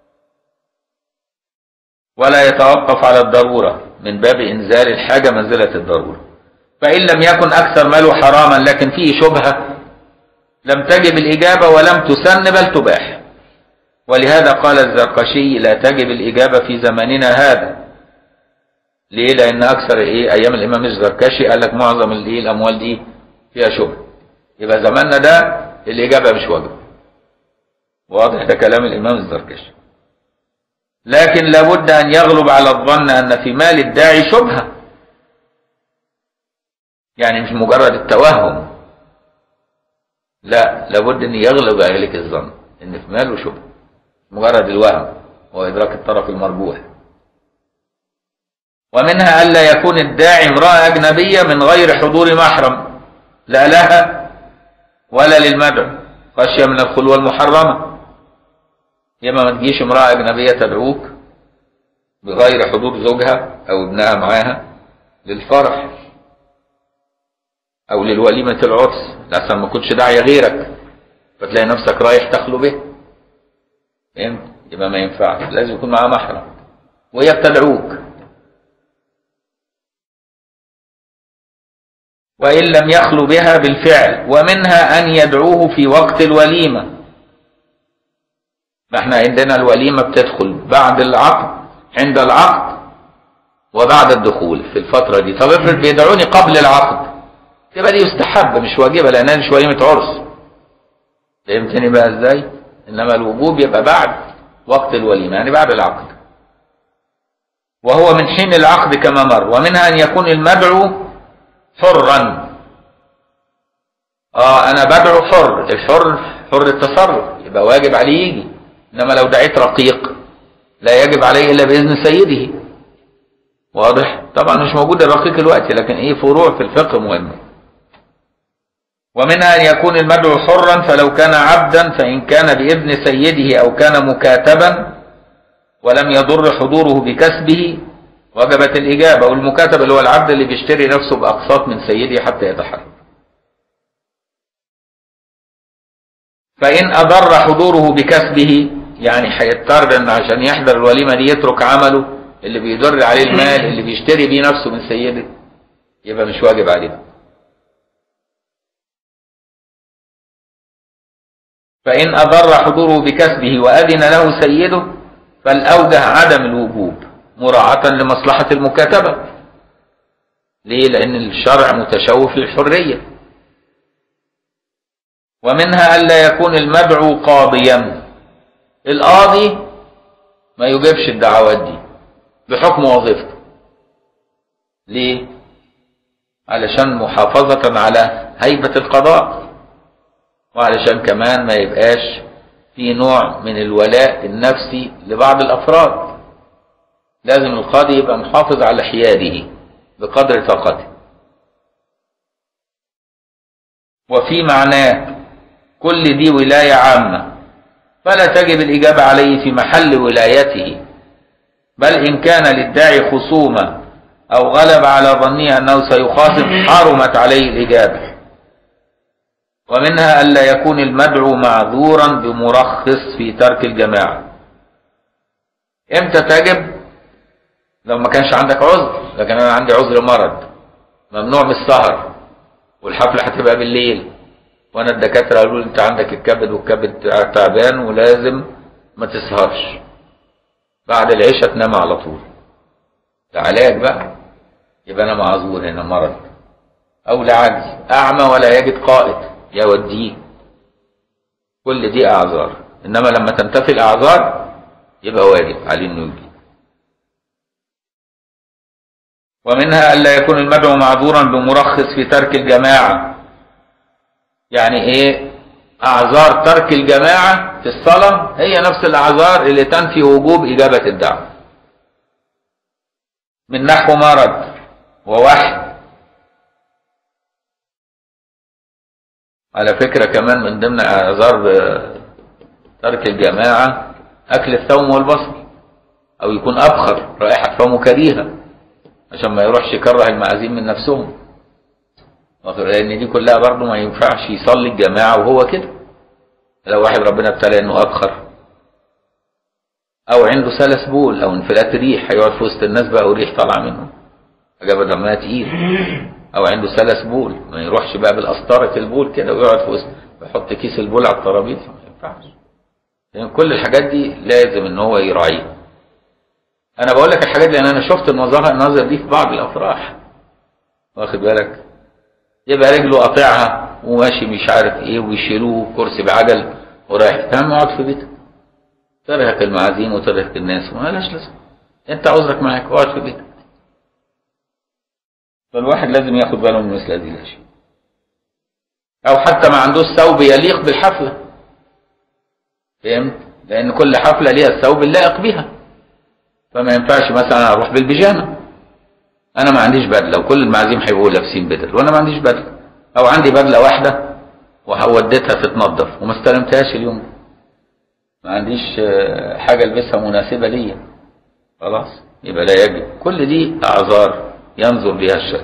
ولا يتوقف على الضروره من باب انزال الحاجه منزله الضروره فان لم يكن اكثر ماله حراما لكن فيه شبهه لم تجب الاجابه ولم تسن بل تباح ولهذا قال الزرقشي لا تجب الإجابة في زماننا هذا ليه لأن أكثر إيه أيام الإمام الزركشي قال لك معظم الإيه الأموال دي فيها شبه يبقى زماننا ده الإجابة مش واجب واضح ده كلام الإمام الزركشي لكن لابد أن يغلب على الظن أن في مال الداعي شبهة يعني مش مجرد التوهم لا لابد أن يغلب عليك الظن أن في ماله شبهة مجرد الوهم هو إدراك الطرف المرجوح ومنها ألا يكون الداعي امرأة أجنبية من غير حضور محرم لا لها ولا للمدعو خشية من الخلوة المحرمة يما ما تجيش امرأة أجنبية تدعوك بغير حضور زوجها أو ابنها معاها للفرح أو للوليمة العرس لأحسن ما كنتش داعية غيرك فتلاقي نفسك رايح تخلو به فهمت يبقى ما ينفعش لازم يكون معاه محرم وهي بتدعوك وإن لم يخلو بها بالفعل ومنها أن يدعوه في وقت الوليمة ما احنا عندنا الوليمة بتدخل بعد العقد عند العقد وبعد الدخول في الفترة دي طب افرض بيدعوني قبل العقد تبقى دي يستحب مش واجبة لأنها مش وليمة عرس فهمتني بقى ازاي؟ انما الوجوب يبقى بعد وقت الوليمه يعني بعد العقد وهو من حين العقد كما مر ومنها أن يكون المدعو حرا اه انا بدعو حر الحر حر التصرف يبقى واجب عليه يجي انما لو دعيت رقيق لا يجب عليه الا باذن سيده واضح طبعا مش موجود الرقيق دلوقتي لكن ايه فروع في الفقه مهمه ومنها ان يكون المدعو حرا فلو كان عبدا فان كان باذن سيده او كان مكاتبا ولم يضر حضوره بكسبه وجبت الاجابه والمكاتب اللي هو العبد اللي بيشتري نفسه باقساط من سيده حتى يتحرر فإن أضر حضوره بكسبه يعني هيضطر إن عشان يحضر الوليمة دي يترك عمله اللي بيضر عليه المال اللي بيشتري بيه نفسه من سيده يبقى مش واجب عليه فإن أضر حضوره بكسبه وأذن له سيده فالأوجه عدم الوجوب مراعاة لمصلحة المكاتبة ليه؟ لأن الشرع متشوف للحرية ومنها ألا يكون المدعو قاضيا القاضي ما يجيبش الدعوات دي بحكم وظيفته ليه علشان محافظة على هيبة القضاء وعلشان كمان ما يبقاش في نوع من الولاء النفسي لبعض الأفراد لازم القاضي يبقى محافظ على حياده بقدر طاقته وفي معناه كل دي ولاية عامة فلا تجب الإجابة عليه في محل ولايته بل إن كان للداعي خصومة أو غلب على ظنه أنه سيخاصم حرمت عليه الإجابة ومنها ألا يكون المدعو معذورا بمرخص في ترك الجماعة امتى تجب لو ما كانش عندك عذر لكن أنا عندي عذر مرض ممنوع من السهر والحفلة هتبقى بالليل وانا الدكاتره قالوا لي انت عندك الكبد والكبد تعبان ولازم ما تسهرش بعد العشاء تنام على طول ده علاج بقى يبقى انا معذور هنا مرض او لعجز اعمى ولا يجد قائد يوديه كل دي اعذار انما لما تنتفي الاعذار يبقى واجب عليه انه يجي ومنها الا يكون المدعو معذورا بمرخص في ترك الجماعه يعني ايه اعذار ترك الجماعة في الصلاة هي نفس الاعذار اللي تنفي وجوب اجابة الدعوة من نحو مرض ووحي على فكرة كمان من ضمن اعذار ترك الجماعة اكل الثوم والبصل او يكون ابخر رائحة فمه كريهة عشان ما يروحش يكره المعازيم من نفسهم لان دي كلها برضه ما ينفعش يصلي الجماعه وهو كده لو واحد ربنا ابتلى انه ابخر او عنده سلس بول او انفلات ريح هيقعد في وسط الناس بقى وريح طالعه منه حاجه دمها تقيل او عنده سلس بول ما يروحش بقى بالقسطره البول كده ويقعد في وسط يحط كيس البول على الترابيزه ما ينفعش يعني كل الحاجات دي لازم ان هو يراعيها انا بقول لك الحاجات دي لان انا شفت المظاهر النظر دي في بعض الافراح واخد بالك يبقى رجله قاطعها وماشي مش عارف ايه ويشيلوه كرسي بعجل ورايح تمام اقعد في بيتك ترهق المعازيم وترهق الناس ما لهاش لازمه انت عذرك معاك اقعد في بيتك فالواحد لازم ياخد باله من مثل هذه الاشياء او حتى ما عندوش ثوب يليق بالحفله فهمت لان كل حفله ليها الثوب اللائق بها فما ينفعش مثلا اروح بالبيجامه انا ما عنديش بدله وكل المعازيم هيبقوا لابسين بدل وانا ما عنديش بدله او عندي بدله واحده ووديتها تتنظف وما استلمتهاش اليوم ما عنديش حاجه البسها مناسبه ليا خلاص يبقى لا يجب كل دي اعذار ينظر بها الشرع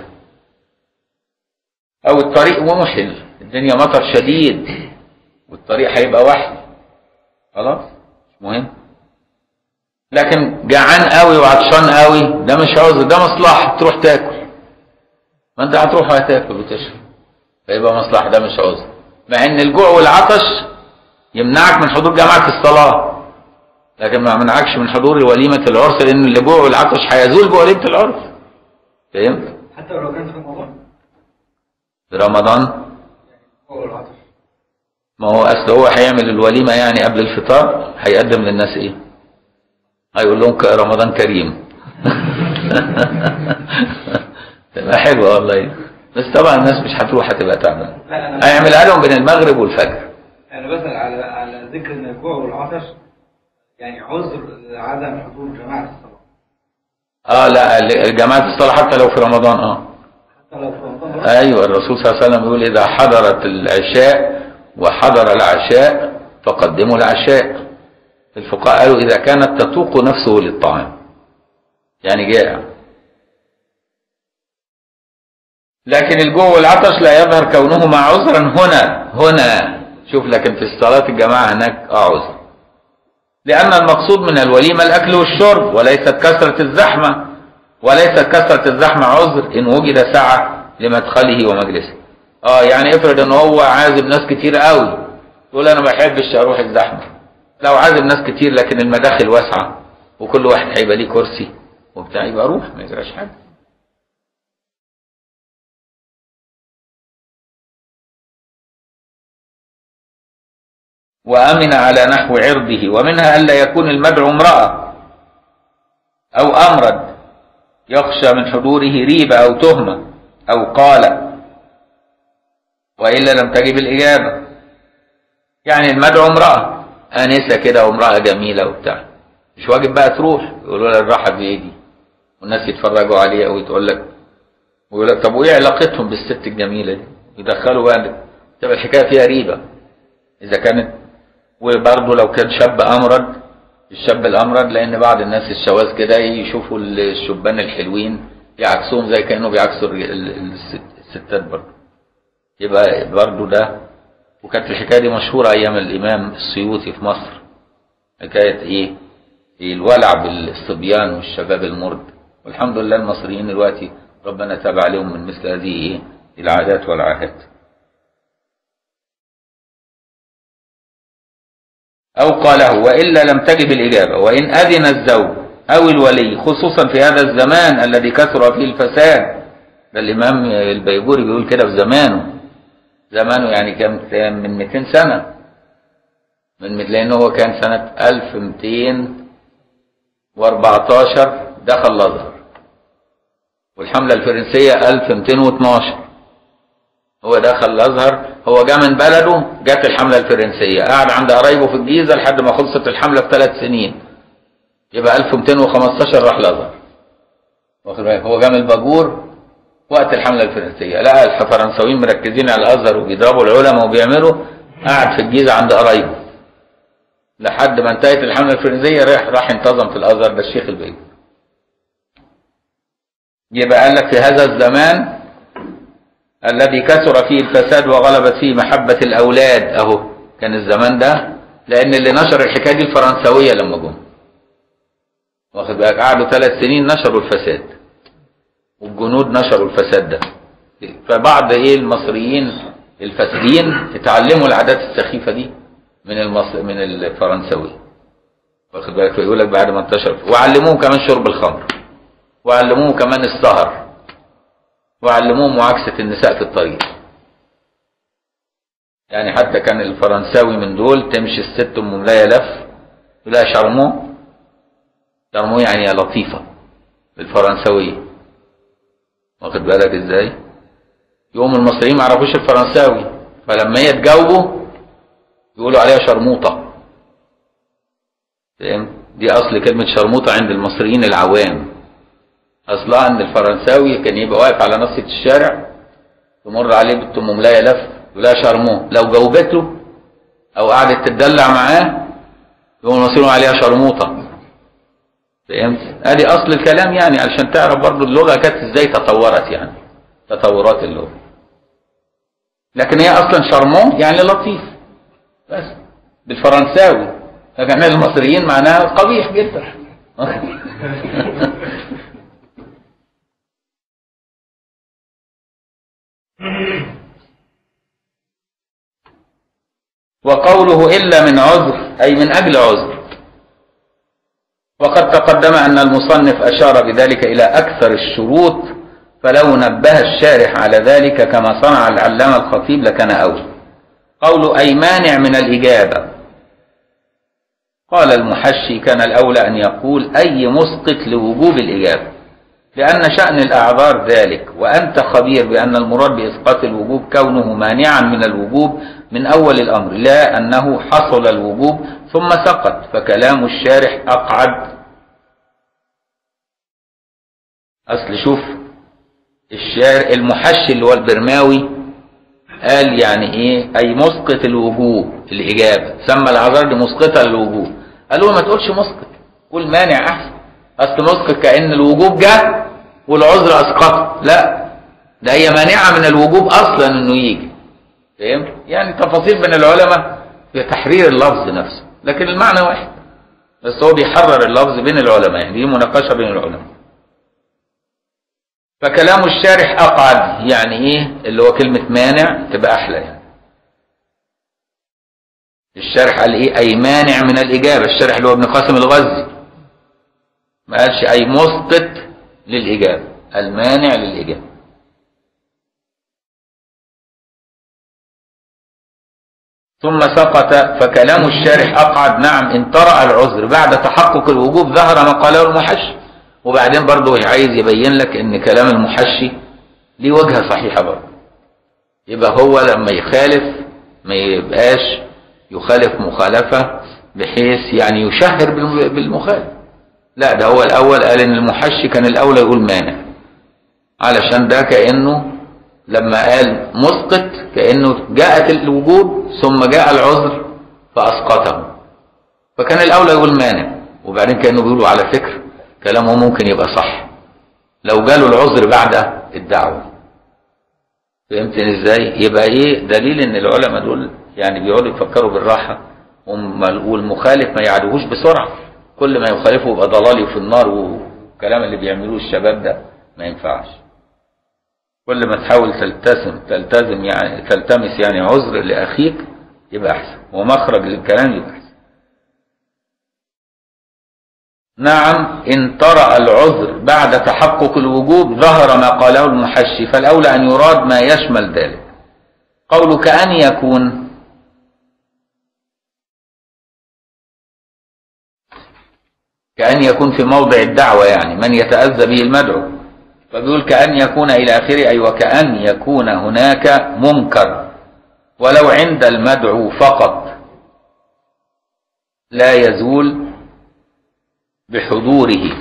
او الطريق ومحل الدنيا مطر شديد والطريق هيبقى وحل خلاص مش مهم لكن جعان قوي وعطشان قوي ده مش عذر ده مصلحه تروح تاكل ما انت هتروح هتاكل وتشرب فيبقى مصلحه ده مش عذر مع ان الجوع والعطش يمنعك من حضور جماعه الصلاه لكن ما منعكش من حضور وليمه العرس لان الجوع والعطش هيزول بوليمه العرس فهمت حتى لو كان في رمضان في رمضان هو العطش ما هو اصل هو هيعمل الوليمه يعني قبل الفطار هيقدم للناس ايه هيقول لهم ك- رمضان كريم تبقى حلوة والله بس طبعا الناس مش هتروح هتبقى تعبانة لا انا هيعملها لهم بين المغرب والفجر انا بسال على على ذكر ان الجوع والعطش يعني عذر عدم حضور جماعه الصلاه اه لا ال- جماعة الصلاة حتى لو في رمضان اه حتى لو في رمضان ايوه الرسول صلى الله عليه وسلم يقول اذا حضرت العشاء وحضر العشاء فقدموا العشاء الفقهاء قالوا اذا كانت تطوق نفسه للطعام يعني جائع لكن الجوع والعطش لا يظهر كونهما عذرا هنا هنا شوف لكن في الصلاة الجماعة هناك اه عذر لأن المقصود من الوليمة الأكل والشرب وليست كثرة الزحمة وليست كثرة الزحمة عذر إن وجد سعة لمدخله ومجلسه اه يعني افرض ان هو عازم ناس كتير قوي يقول انا ما بحبش اروح الزحمة لو عازم ناس كتير لكن المداخل واسعة وكل واحد هيبقى ليه كرسي وبتاع يبقى اروح ما يجراش حاجة وأمن على نحو عرضه ومنها ألا يكون المدعو امرأة أو أمرد يخشى من حضوره ريبة أو تهمة أو قال وإلا لم تجب الإجابة يعني المدعو امرأة آنسة كده وامرأة جميلة وبتاع مش واجب بقى تروح يقولوا لها الراحة بإيدي والناس يتفرجوا عليها وتقول لك ويقول لك طب وإيه علاقتهم بالست الجميلة دي يدخلوا بقى تبقى الحكاية فيها ريبة إذا كانت وبرضه لو كان شاب أمرد الشاب الأمرد لأن بعض الناس الشواذ كده يشوفوا الشبان الحلوين يعكسوهم زي كأنه بيعكسوا الرج- ال- ال- الست- الستات برضه يبقى برضه ده وكانت الحكاية دي مشهورة أيام الإمام السيوطي في مصر حكاية إيه؟ إيه الولع بالصبيان والشباب المرد والحمد لله المصريين دلوقتي ربنا تاب عليهم من مثل هذه إيه؟ العادات والعاهات أو قاله وإلا لم تجب الإجابة وإن أذن الزوج أو الولي خصوصا في هذا الزمان الذي كثر فيه الفساد ده الإمام البيجوري بيقول كده في زمانه زمانه يعني كم كان من 200 سنة من لأنه هو كان سنة 1214 دخل الأزهر والحملة الفرنسية 1212 هو دخل الازهر هو جاء من بلده جت الحمله الفرنسيه قعد عند قرايبه في الجيزه لحد ما خلصت الحمله بثلاث سنين يبقى 1215 راح الازهر واخد بالك هو جاء من الباجور وقت الحمله الفرنسيه لقى الفرنساويين مركزين على الازهر وبيضربوا العلماء وبيعملوا قعد في الجيزه عند قرايبه لحد ما انتهت الحمله الفرنسيه راح راح انتظم في الازهر ده الشيخ البيجور يبقى قال لك في هذا الزمان الذي كثر فيه الفساد وغلبت فيه محبة الأولاد أهو كان الزمان ده لأن اللي نشر الحكاية دي الفرنساوية لما جم واخد بالك قعدوا ثلاث سنين نشروا الفساد والجنود نشروا الفساد ده فبعض ايه المصريين الفاسدين اتعلموا العادات السخيفة دي من المص... من الفرنساوية واخد بالك فيقول لك بعد ما انتشر وعلموهم كمان شرب الخمر وعلموهم كمان السهر وعلموهم معاكسة النساء في الطريق يعني حتى كان الفرنساوي من دول تمشي الست ام ملاية لف يلاقي شرمو شرمو يعني يا لطيفة بالفرنساوية واخد بالك ازاي يقوم المصريين ما يعرفوش الفرنساوي فلما هي تجاوبوا يقولوا عليها شرموطة فاهم دي اصل كلمة شرموطة عند المصريين العوام اصلها ان الفرنساوي كان يبقى واقف على نصة الشارع تمر عليه بنت ام ملايه لف يقول شرموه لو جاوبت له او قعدت تدلع معاه يقوم نصيرهم عليها شرموطه فهمت ادي اصل الكلام يعني علشان تعرف برضو اللغه كانت ازاي تطورت يعني تطورات اللغه لكن هي اصلا شرمون يعني لطيف بس بالفرنساوي لكن المصريين معناها قبيح جدا وقوله إلا من عذر أي من أجل عذر وقد تقدم أن المصنف أشار بذلك إلى أكثر الشروط فلو نبه الشارح على ذلك كما صنع العلامة الخطيب لكان أولى قول أي مانع من الإجابة قال المحشي كان الأولى أن يقول أي مسقط لوجوب الإجابة لأن شأن الأعذار ذلك وأنت خبير بأن المراد بإسقاط الوجوب كونه مانعا من الوجوب من أول الأمر لا أنه حصل الوجوب ثم سقط فكلام الشارح أقعد أصل شوف الشارع المحشي اللي هو البرماوي قال يعني ايه اي مسقط الوجوب الاجابه سمى الاعذار دي مسقطه للوجوب قالوا ما تقولش مسقط قول مانع احسن اصل مسقط كان الوجوب جه والعذر اسقطه لا ده هي مانعه من الوجوب اصلا انه يجي فهمت يعني تفاصيل بين العلماء في تحرير اللفظ نفسه لكن المعنى واحد بس هو بيحرر اللفظ بين العلماء يعني دي مناقشه بين العلماء فكلام الشارح أقعد يعني إيه اللي هو كلمة مانع تبقى أحلى يعني الشارح قال إيه أي مانع من الإجابة الشارح اللي هو ابن قاسم الغزي ما قالش أي مسقط للإجابة المانع للإجابة ثم سقط فكلام الشارح أقعد نعم إن طرأ العذر بعد تحقق الوجوب ظهر ما قاله المحشي وبعدين برضه عايز يبين لك ان كلام المحشي ليه وجهه صحيحه برضه يبقى هو لما يخالف ما يبقاش يخالف مخالفه بحيث يعني يشهر بالمخالف لا ده هو الاول قال ان المحشي كان الاولى يقول مانع علشان ده كانه لما قال مسقط كانه جاءت الوجوب ثم جاء العذر فاسقطه فكان الاولى يقول مانع وبعدين كانه بيقولوا على فكره كلامه ممكن يبقى صح لو جاله العذر بعد الدعوة فهمتني ازاي يبقى ايه دليل ان العلماء دول يعني بيقعدوا يفكروا بالراحة والمخالف ما يعدوهوش بسرعة كل ما يخالفه يبقى ضلالي في النار والكلام اللي بيعملوه الشباب ده ما ينفعش كل ما تحاول تلتزم تلتزم يعني تلتمس يعني عذر لاخيك يبقى احسن ومخرج للكلام يبقى احسن نعم إن طرأ العذر بعد تحقق الوجوب ظهر ما قاله المحشي فالأولى أن يراد ما يشمل ذلك قول كأن يكون كأن يكون في موضع الدعوة يعني من يتأذى به المدعو فبيقول كأن يكون إلى آخره أي وكأن يكون هناك منكر ولو عند المدعو فقط لا يزول بحضوره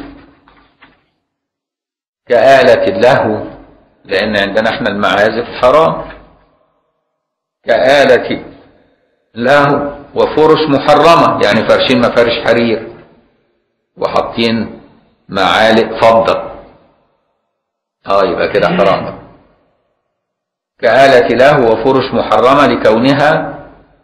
كآلة له لأن عندنا احنا المعازف حرام كآلة له وفرش محرمة يعني فرشين مفارش حرير وحاطين معالق فضة اه يبقى كده حرام كآلة له وفرش محرمة لكونها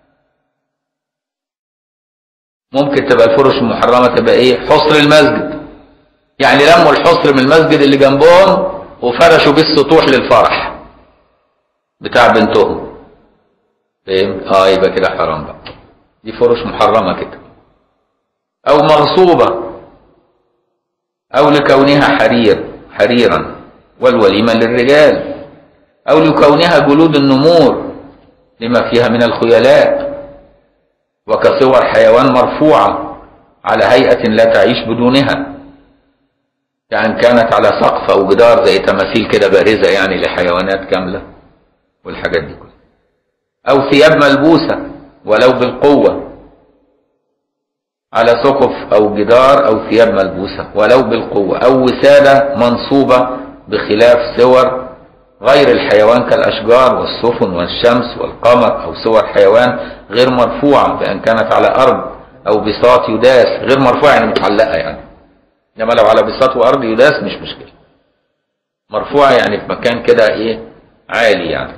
ممكن تبقى الفرش المحرمة تبقى ايه حصر المسجد يعني لموا الحصر من المسجد اللي جنبهم وفرشوا بيه السطوح للفرح بتاع بنتهم فاهم اه يبقى كده حرام بقى دي فرش محرمة كده او مغصوبة او لكونها حرير حريرا والوليمة للرجال او لكونها جلود النمور لما فيها من الخيلاء وكصور حيوان مرفوعة على هيئة لا تعيش بدونها يعني كانت على سقف أو جدار زي تماثيل كده بارزة يعني لحيوانات كاملة والحاجات دي كلها أو ثياب ملبوسة ولو بالقوة على سقف أو جدار أو ثياب ملبوسة ولو بالقوة أو وسادة منصوبة بخلاف صور غير الحيوان كالأشجار والسفن والشمس والقمر أو صور حيوان غير مرفوعة بأن كانت على أرض أو بساط يداس غير مرفوعة يعني متعلقة يعني إنما لو على بساط وأرض يداس مش مشكلة مرفوعة يعني في مكان كده إيه عالي يعني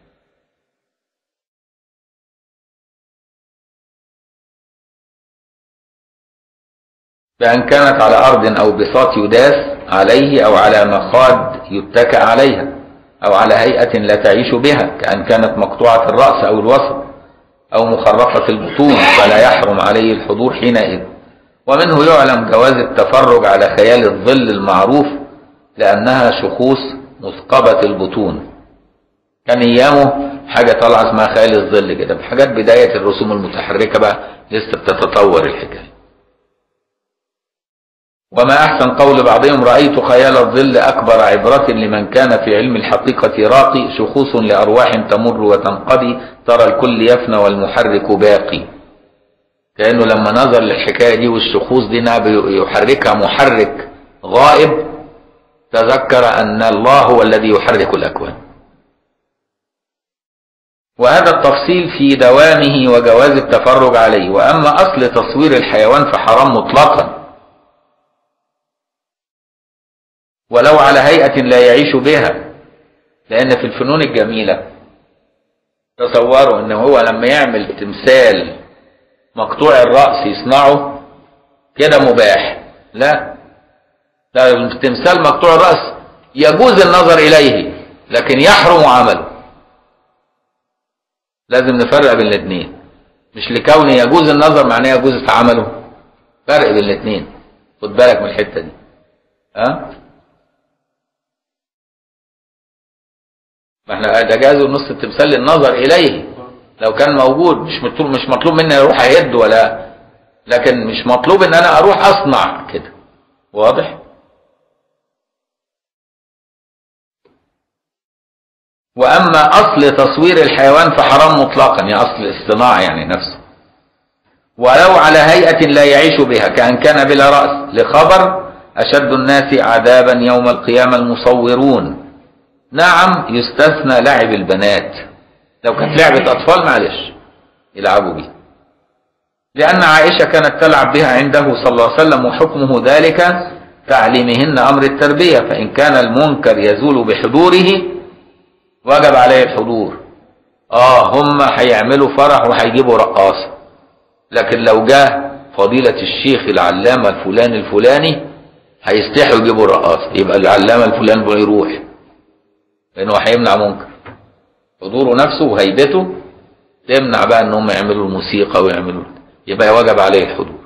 بأن كانت على أرض أو بساط يداس عليه أو على مخاد يتكأ عليها أو على هيئة لا تعيش بها كأن كانت مقطوعة الرأس أو الوسط أو مخرقة البطون فلا يحرم عليه الحضور حينئذ ومنه يعلم جواز التفرج على خيال الظل المعروف لأنها شخوص مثقبة البطون كان أيامه حاجة طالعة اسمها خيال الظل كده بحاجات بداية الرسوم المتحركة بقى لسه بتتطور الحكاية وما أحسن قول بعضهم رأيت خيال الظل أكبر عبرة لمن كان في علم الحقيقة راقي شخوص لأرواح تمر وتنقضي ترى الكل يفنى والمحرك باقي كأنه لما نظر للحكاية دي والشخوص دي إنها يحركها محرك غائب تذكر أن الله هو الذي يحرك الأكوان وهذا التفصيل في دوامه وجواز التفرج عليه وأما أصل تصوير الحيوان فحرام مطلقا ولو على هيئة لا يعيش بها لأن في الفنون الجميلة تصوروا أنه هو لما يعمل تمثال مقطوع الرأس يصنعه كده مباح لا لا التمثال مقطوع الرأس يجوز النظر إليه لكن يحرم عمله لازم نفرق بين الاثنين مش لكونه يجوز النظر معناه يجوز عمله فرق بين الاثنين خد بالك من الحته دي ها ما احنا ده جازوا نص التمثال للنظر اليه لو كان موجود مش مطلوب مش مطلوب مني اروح اهد ولا لكن مش مطلوب ان انا اروح اصنع كده واضح واما اصل تصوير الحيوان فحرام مطلقا يعني اصل الصناعه يعني نفسه ولو على هيئه لا يعيش بها كان كان بلا راس لخبر اشد الناس عذابا يوم القيامه المصورون نعم يستثنى لعب البنات لو كانت لعبه اطفال معلش يلعبوا بيها لان عائشه كانت تلعب بها عنده صلى الله عليه وسلم وحكمه ذلك تعليمهن امر التربيه فان كان المنكر يزول بحضوره وجب عليه الحضور اه هم هيعملوا فرح وهيجيبوا رقاصة لكن لو جاء فضيلة الشيخ العلامة الفلاني الفلاني هيستحوا يجيبوا رقاصة يبقى العلامة الفلاني يروح لأنه هيمنع منكر حضوره نفسه وهيبته تمنع بقى ان هم يعملوا الموسيقى ويعملوا يبقى وجب عليه الحضور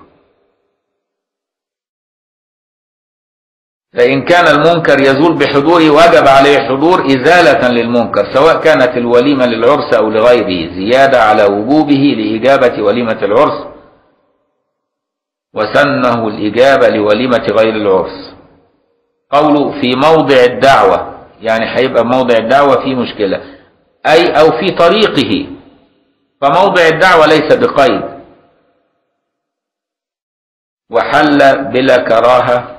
فإن كان المنكر يزول بحضوره وجب عليه الحضور إزالة للمنكر سواء كانت الوليمة للعرس أو لغيره زيادة على وجوبه لإجابة وليمة العرس وسنه الإجابة لوليمة غير العرس قوله في موضع الدعوة يعني هيبقى موضع الدعوة فيه مشكلة أي أو في طريقه فموضع الدعوة ليس بقيد وحل بلا كراهه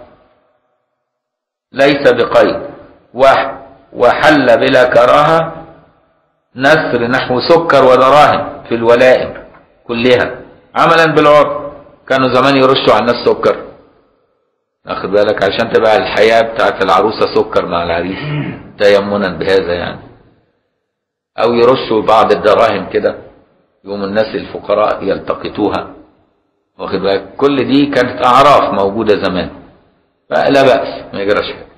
ليس بقيد وحل بلا كراهة نسر نحو سكر ودراهم في الولائم كلها عملا بالعرف كانوا زمان يرشوا على الناس سكر اخد بالك عشان تبقى الحياة بتاعت العروسة سكر مع العريس تيمنا بهذا يعني او يرشوا بعض الدراهم كده يوم الناس الفقراء يلتقطوها واخد بالك كل دي كانت اعراف موجودة زمان فلا بأس ما يجراش حاجة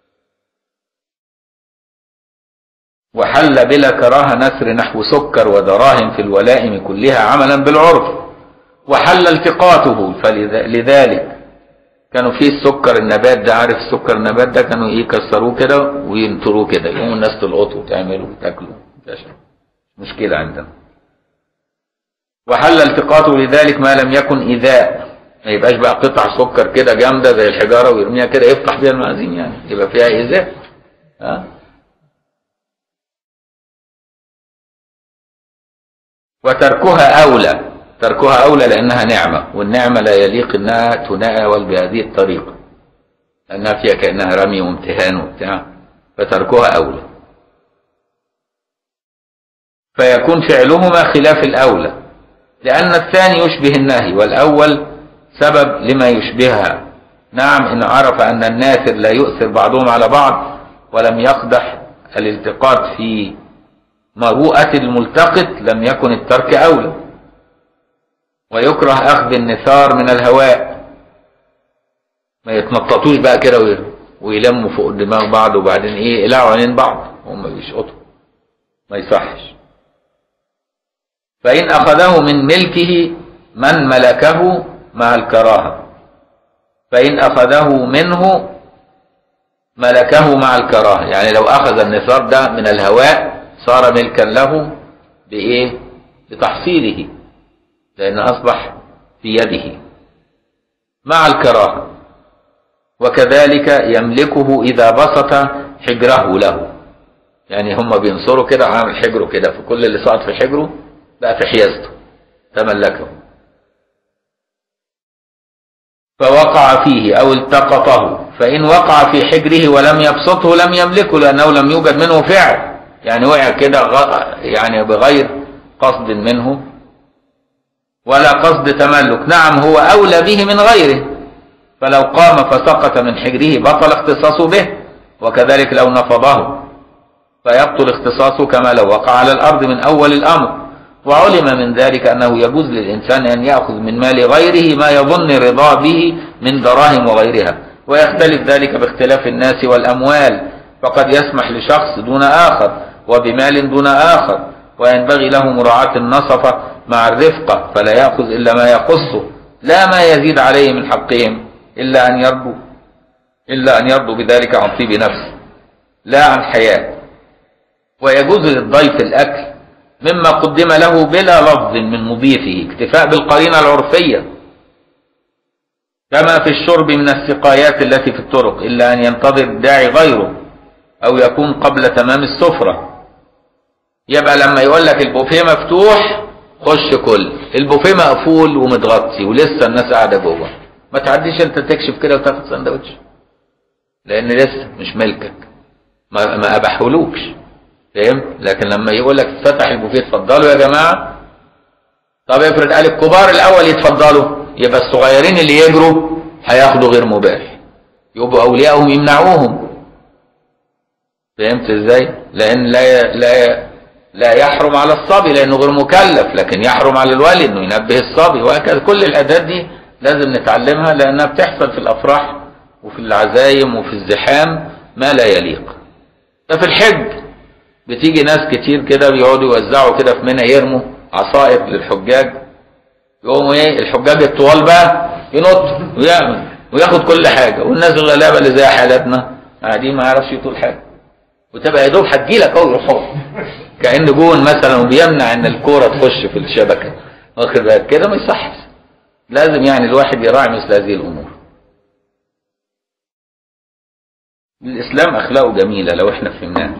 وحل بلا كراهة نسر نحو سكر ودراهم في الولائم كلها عملا بالعرف وحل التقاطه فلذلك كانوا فيه السكر النبات ده عارف السكر النبات ده كانوا ايه يكسروه كده وينطروه كده يقوموا الناس تلقطه وتعمله وتاكله مشكلة عندنا وحل التقاطه لذلك ما لم يكن إذاء ما يبقاش بقى قطع سكر كده جامدة زي الحجارة ويرميها كده يفتح بيها المعازيم يعني يبقى فيها إزاء ها وتركها أولى تركها أولى لأنها نعمة والنعمة لا يليق أنها تناول بهذه الطريقة لأنها فيها كأنها رمي وامتهان وبتاع فتركها أولى فيكون فعلهما خلاف الأولى لأن الثاني يشبه النهي والأول سبب لما يشبهها نعم إن عرف أن الناثر لا يؤثر بعضهم على بعض ولم يقدح الالتقاط في مروءة الملتقط لم يكن الترك أولى ويكره أخذ النثار من الهواء ما يتنططوش بقى كده ويلموا فوق دماغ بعض وبعدين ايه يقلعوا عينين بعض هم بيشقطوا ما يصحش فإن أخذه من ملكه من ملكه مع الكراهة فإن أخذه منه ملكه مع الكراهة يعني لو أخذ النثار ده من الهواء صار ملكا له بإيه بتحصيله لأن أصبح في يده مع الكراهة وكذلك يملكه إذا بسط حجره له يعني هم بينصروا كده عامل حجره كده فكل اللي سقط في حجره بقى في حيازته تملكه فوقع فيه أو التقطه فإن وقع في حجره ولم يبسطه لم يملكه لأنه لم يوجد منه فعل يعني وقع كده غ- يعني بغير قصد منه ولا قصد تملك نعم هو أولى به من غيره فلو قام فسقط من حجره بطل اختصاصه به وكذلك لو نفضه فيبطل اختصاصه كما لو وقع على الأرض من أول الأمر وعلم من ذلك أنه يجوز للإنسان أن يأخذ من مال غيره ما يظن رضا به من دراهم وغيرها ويختلف ذلك باختلاف الناس والأموال فقد يسمح لشخص دون آخر وبمال دون آخر وينبغي له مراعاة النصفة مع الرفقة فلا يأخذ إلا ما يخصه لا ما يزيد عليه من حقهم إلا أن يرضوا إلا أن يرضوا بذلك عن طيب نفس لا عن حياة ويجوز للضيف الأكل مما قدم له بلا لفظ من مضيفه اكتفاء بالقرينة العرفية كما في الشرب من السقايات التي في الطرق إلا أن ينتظر الداعي غيره أو يكون قبل تمام السفرة يبقى لما يقول لك البوفيه مفتوح خش كل البوفيه مقفول ومتغطي ولسه الناس قاعدة جوه ما تعديش انت تكشف كده وتاخد سندوتش لأن لسه مش ملكك ما, ما أبحولوكش فهمت لكن لما يقول لك فتح البوفيه اتفضلوا يا جماعه طب افرض قال الكبار الاول يتفضلوا يبقى الصغيرين اللي يجروا هياخدوا غير مباح يبقوا اوليائهم يمنعوهم فهمت ازاي لان لا لا لا يحرم على الصبي لانه غير مكلف لكن يحرم على الوالي انه ينبه الصبي وهكذا كل الاداب دي لازم نتعلمها لانها بتحصل في الافراح وفي العزايم وفي الزحام ما لا يليق ده في الحج بتيجي ناس كتير كده بيقعدوا يوزعوا كده في منى يرموا عصائب للحجاج يقوموا ايه الحجاج الطوال بقى ينط ويعمل وياخد كل حاجه والناس الغلابه اللي زي حالاتنا قاعدين ما يعرفش يطول حاجه وتبقى يا دوب هتجيلك اهو يروح كان جون مثلا وبيمنع ان الكوره تخش في الشبكه واخد بالك كده ما يصحش لازم يعني الواحد يراعي مثل هذه الامور الاسلام اخلاقه جميله لو احنا فهمناها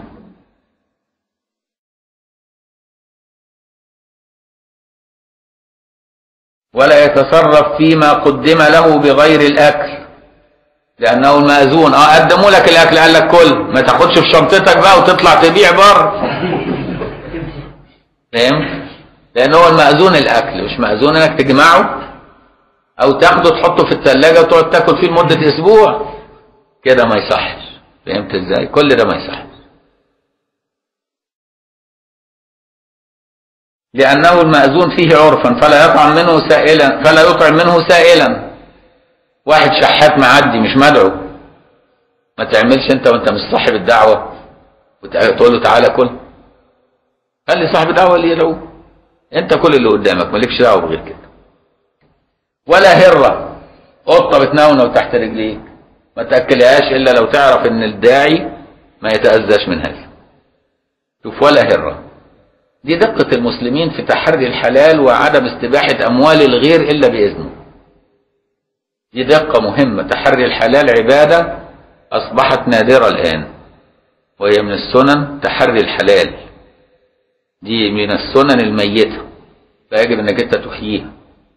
ولا يتصرف فيما قدم له بغير الاكل لانه المأذون اه قدموا لك الاكل قال لك كل ما تاخدش في شنطتك بقى وتطلع تبيع بره فاهم لان هو المأذون الاكل مش مأذون انك تجمعه او تاخده تحطه في الثلاجه وتقعد تاكل فيه لمده اسبوع كده ما يصحش فهمت ازاي كل ده ما يصحش لأنه المأذون فيه عرفا فلا يطعم منه سائلا فلا يطعم منه سائلا واحد شحات معدي مش مدعو ما تعملش انت وانت مش صاحب الدعوة وتقول له تعالى كل خلي صاحب الدعوة اللي يدعوه انت كل اللي قدامك مالكش دعوة بغير كده ولا هرة قطة بتنونة تحت رجليك ما تأكلهاش إلا لو تعرف إن الداعي ما يتأذاش من هذا شوف ولا هرة دي دقة المسلمين في تحري الحلال وعدم استباحة أموال الغير إلا بإذنه دي دقة مهمة تحري الحلال عبادة أصبحت نادرة الآن وهي من السنن تحري الحلال دي من السنن الميتة فيجب أنك أنت تحييها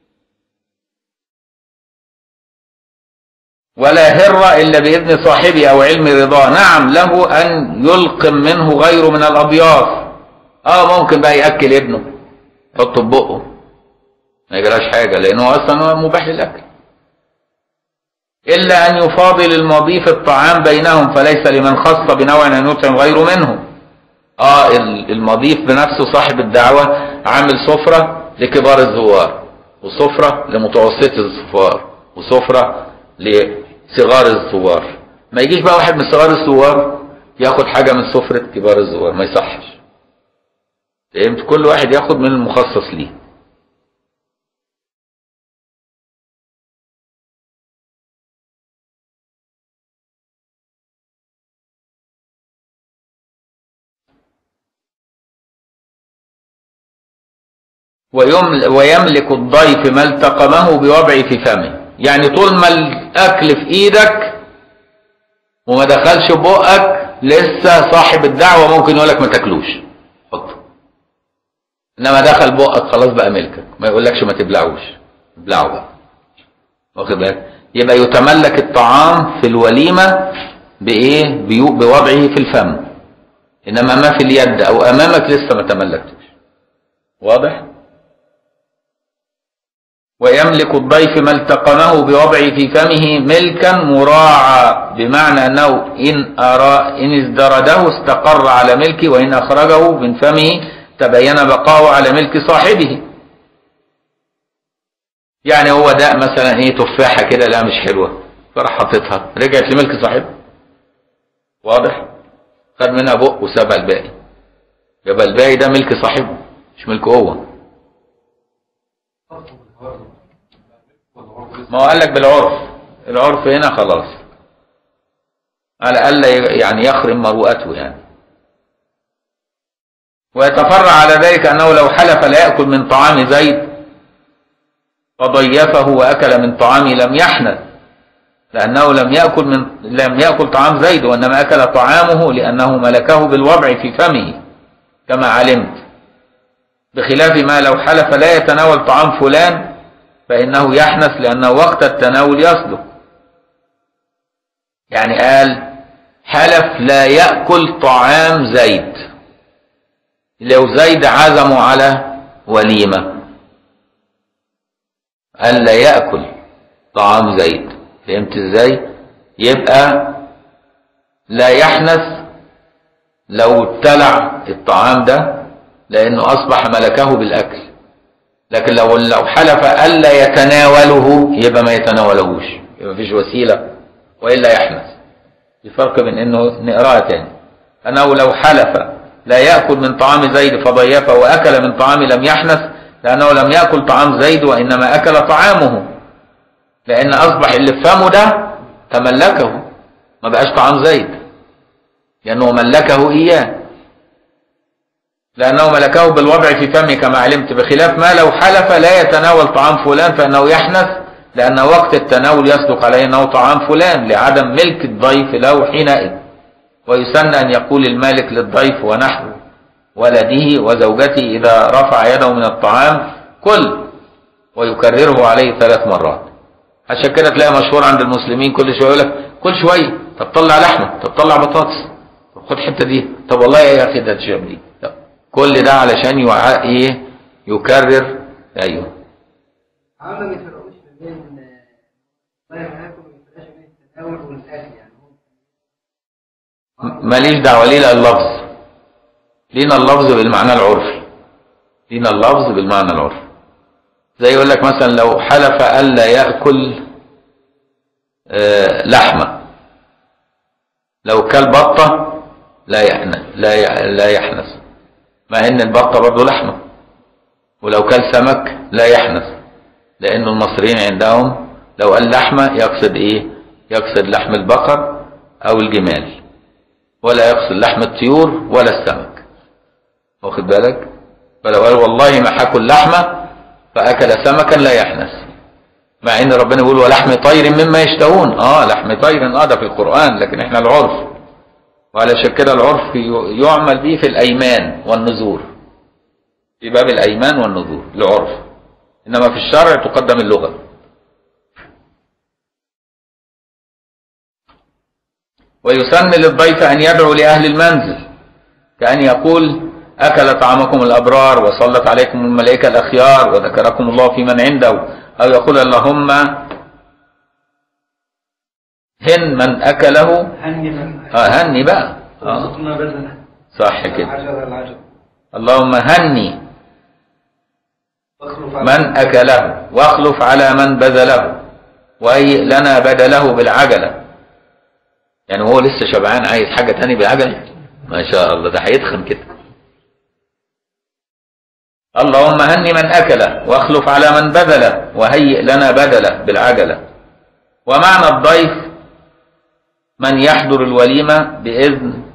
ولا هر إلا بإذن صاحبه أو علم رضاه نعم له أن يلقم منه غيره من الأضياف اه ممكن بقى ياكل ابنه يحطه في بقه ما يجراش حاجه لانه اصلا مباح للاكل الا ان يفاضل المضيف الطعام بينهم فليس لمن خص بنوع ان يطعم غيره منه اه المضيف بنفسه صاحب الدعوه عامل سفره لكبار الزوار وسفره لمتوسط الزوار وسفره لصغار الزوار ما يجيش بقى واحد من صغار الزوار ياخد حاجه من سفره كبار الزوار ما يصحش فهمت كل واحد ياخد من المخصص ليه ويملك الضيف ما التقمه بوضع في فمه يعني طول ما الاكل في ايدك وما دخلش بقك لسه صاحب الدعوة ممكن يقول لك ما تاكلوش حطه انما دخل بقك خلاص بقى ملكك ما يقولكش ما تبلعوش ابلعه بقى واخد بالك يبقى يتملك الطعام في الوليمة بإيه بيو- بوضعه في الفم إنما ما في اليد أو أمامك لسه ما تملكتوش واضح ويملك الضيف ما التقمه بوضعه في فمه ملكا مراعى بمعنى أنه إن أرى إن ازدرده استقر على ملكه وإن أخرجه من فمه تبين بقاؤه على ملك صاحبه يعني هو ده مثلا ايه تفاحة كده لا مش حلوة فراح حاططها رجعت لملك صاحبها واضح خد منها بق وسابها الباقي يبقى الباقي ده ملك صاحبه مش ملكه هو ما هو قال لك بالعرف العرف هنا خلاص على الاقل يعني يخرم مروءته يعني ويتفرع على ذلك انه لو حلف لا ياكل من طعام زيد فضيفه واكل من طعامه لم يحنث لانه لم ياكل من لم ياكل طعام زيد وانما اكل طعامه لانه ملكه بالوضع في فمه كما علمت بخلاف ما لو حلف لا يتناول طعام فلان فانه يحنث لانه وقت التناول يصدق يعني قال حلف لا ياكل طعام زيد لو زيد عزموا على وليمه قال لا يأكل طعام زيد فهمت ازاي يبقى لا يحنث لو ابتلع الطعام ده لانه اصبح ملكه بالاكل لكن لو لو حلف الا يتناوله يبقى ما يتناولهوش يبقى مفيش وسيله والا يحنث في فرق بين انه نقراها تاني انه لو حلف لا ياكل من طعام زيد فضيفه واكل من طعام لم يحنث لأنه لم يأكل طعام زيد وإنما أكل طعامه لأن أصبح اللي في فمه ده تملكه ما بقاش طعام زيد لأنه ملكه إياه لأنه ملكه بالوضع في فمه كما علمت بخلاف ما لو حلف لا يتناول طعام فلان فإنه يحنث لأن وقت التناول يصدق عليه أنه طعام فلان لعدم ملك الضيف له حينئذ ويسن أن يقول المالك للضيف ونحوه ولده وزوجته إذا رفع يده من الطعام كل ويكرره عليه ثلاث مرات عشان كده تلاقي مشهور عند المسلمين كل شويه يقول لك كل شويه طب طلع لحمه طب طلع بطاطس طب خد حته دي طب والله يا اخي ده تشرب دي طب كل ده علشان يوع... ايه يكرر ايوه عامة ما يفرقوش ما بين ما ياكل ما يفرقش بين التناول والاكل يعني هو م- ماليش دعوه ليه اللفظ لينا اللفظ بالمعنى العرفي لينا اللفظ بالمعنى العرفي زي يقول لك مثلا لو حلف الا ياكل آه، لحمه لو كل بطه لا يحنث لا ي- لا يحنث مع ان البطه برضه لحمه ولو كل سمك لا يحنث لأن المصريين عندهم لو قال لحمة يقصد إيه؟ يقصد لحم البقر أو الجمال ولا يقصد لحم الطيور ولا السمك واخد بالك؟ فلو قال والله ما هاكل لحمة فأكل سمكا لا يحنث مع ان ربنا بيقول ولحم طير مما يشتهون اه لحم طير اه ده في القرآن لكن احنا العرف وعلشان كده العرف ي- يعمل به في الايمان والنذور في باب الايمان والنذور العرف انما في الشرع تقدم اللغة ويسن للضيف ان يدعو لاهل المنزل كأن يقول أكل طعامكم الأبرار وصلت عليكم الملائكة الأخيار وذكركم الله في من عنده أو يقول اللهم هن من أكله هني من آه هني بقى آه وارزقنا بدنه صح كده العجل العجل اللهم هني واخلف على- من أكله واخلف على من بذله وهيئ لنا بدله بالعجلة يعني هو لسه شبعان عايز حاجة تاني بالعجلة ما شاء الله ده هيتخن كده اللهم هني من أكله واخلف على من بذله وهيئ لنا بدله بالعجلة ومعنى الضيف من يحضر الوليمة بإذن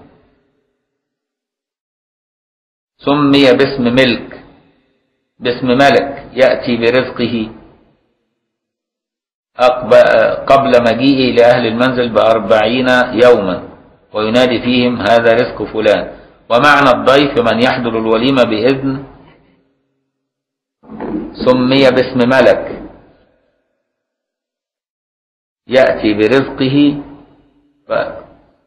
سمي باسم ملك باسم ملك يأتي برزقه أقب- قبل مجيئه لأهل المنزل بأربعين يوما وينادي فيهم هذا رزق فلان ومعنى الضيف من يحضر الوليمة بإذن سمي باسم ملك يأتي برزقه ف-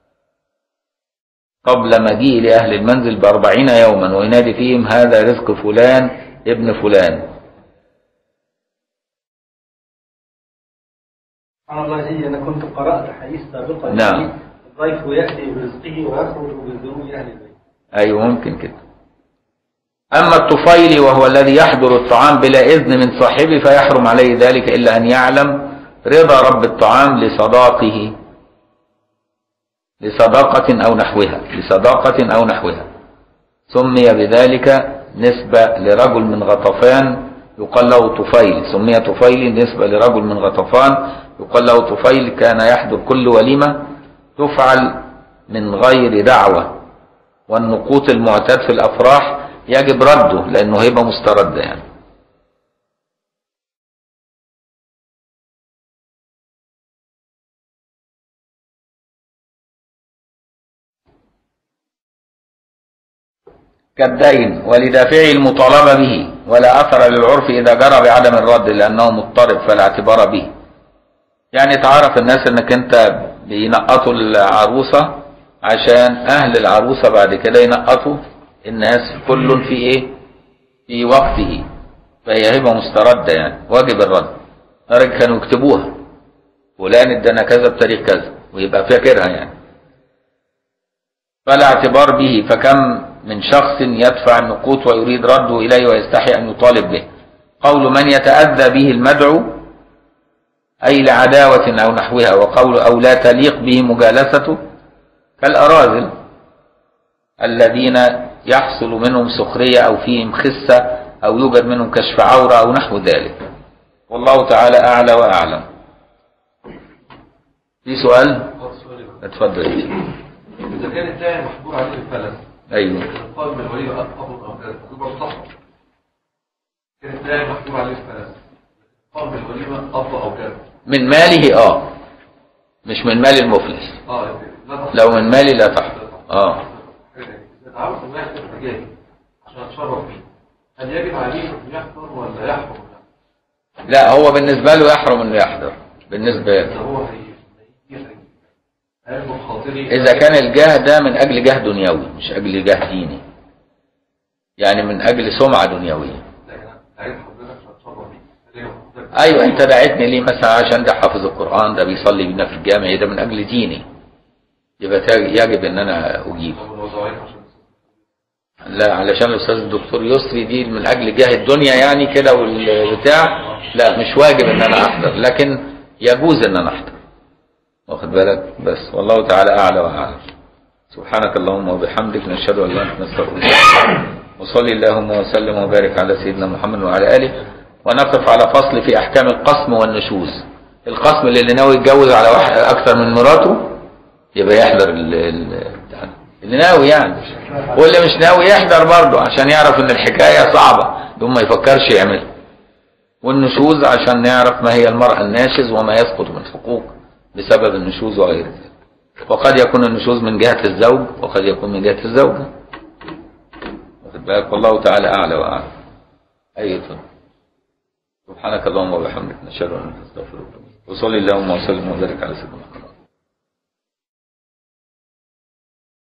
قبل مجيء لأهل المنزل بأربعين يوما وينادي فيهم هذا رزق فلان ابن فلان سبحان الله هي أنا كنت قرأت حديث سابقا نعم. يعني الضيف يأتي برزقه ويخرج بذنوب أهل البيت أيوة ممكن كده أما الطفيلي وهو الذي يحضر الطعام بلا إذن من صاحبه فيحرم عليه ذلك إلا أن يعلم رضا رب الطعام لصداقه لصداقة أو نحوها لصداقة أو نحوها سمي بذلك نسبة لرجل من غطفان يقال له طفيل سمي طفيل نسبة لرجل من غطفان يقال له طفيل كان يحضر كل وليمة تفعل من غير دعوة والنقوط المعتاد في الأفراح يجب رده لأنه هيبة مستردة يعني كالدين ولدافعه المطالبة به ولا أثر للعرف إذا جرى بعدم الرد لأنه مضطرب فلا اعتبار به يعني تعرف الناس انك انت بينقطوا العروسة عشان اهل العروسة بعد كده ينقطوا الناس كل في ايه في وقته فهي هبة مستردة يعني واجب الرد لدرجة كانوا يكتبوها فلان ادانا كذا بتاريخ كذا ويبقى فاكرها يعني فلا اعتبار به فكم من شخص يدفع النقود ويريد رده إليه ويستحي أن يطالب به قول من يتأذى به المدعو أي لعداوة أو نحوها وقول أو لا تليق به مجالسته كالأراذل الذين يحصل منهم سخرية أو فيهم خسة أو يوجد منهم كشف عورة أو نحو ذلك والله تعالى أعلى وأعلم في سؤال اتفضل يا شيخ. إذا كان الداعي محظور عليه الفلس أيوه القائم بالولي أب أو كذا يبقى صح كان الداعي محظور عليه الفلس القائم بالوليمة أب أو كذا من ماله اه مش من مال المفلس اه لا تصح. لو من مالي لا تحضر اه إذا تعرف إن واحد مجاني عشان أتشرف بيه هل يجب عليه أن يحضر ولا يحضر؟ لا هو بالنسبة له يحرم انه يحضر بالنسبة إذا له هو هي هل مخاطري إذا كان الجاه ده من أجل جاه دنيوي مش أجل جاه ديني يعني من أجل سمعة دنيوية لكن عايز حضرتك عشان أتشرف بيه ليه حضرتك؟ أيوة أنت دعيتني ليه مثلا عشان ده حافظ القرآن ده بيصلي بينا في الجامع ده من أجل ديني يبقى تا- يجب إن أنا أجيب طب لو ضعيف عشان لا علشان الأستاذ الدكتور يسري دي من أجل جاه الدنيا يعني كده والبتاع لا مش واجب إن أنا أحضر لكن يجوز إن أنا أحضر واخد بالك بس والله تعالى أعلى وأعلم سبحانك اللهم وبحمدك نشهد أن لا إله إلا أنت نستغفرك وصلي اللهم وسلم وبارك على سيدنا محمد وعلى آله ونقف على فصل في أحكام القسم والنشوز القسم اللي ناوي يتجوز على واحد أكثر من مراته يبقى يحضر ال- ال- بتاع ده. اللي ناوي يعني واللي مش ناوي يحضر برضه عشان يعرف ان الحكاية صعبة يقوم ما يفكرش يعملها والنشوز عشان نعرف ما هي المرأة الناشز وما يسقط من حقوق بسبب النشوز وغير ذلك وقد يكون النشوز من جهة الزوج وقد يكون من جهة الزوجة واخد بالك والله تعالى أعلى وأعلم أيضا سبحانك اللهم وبحمدك نشهد أن لا إله إلا أنت نستغفرك وصلي اللهم وسلم وبارك على سيدنا محمد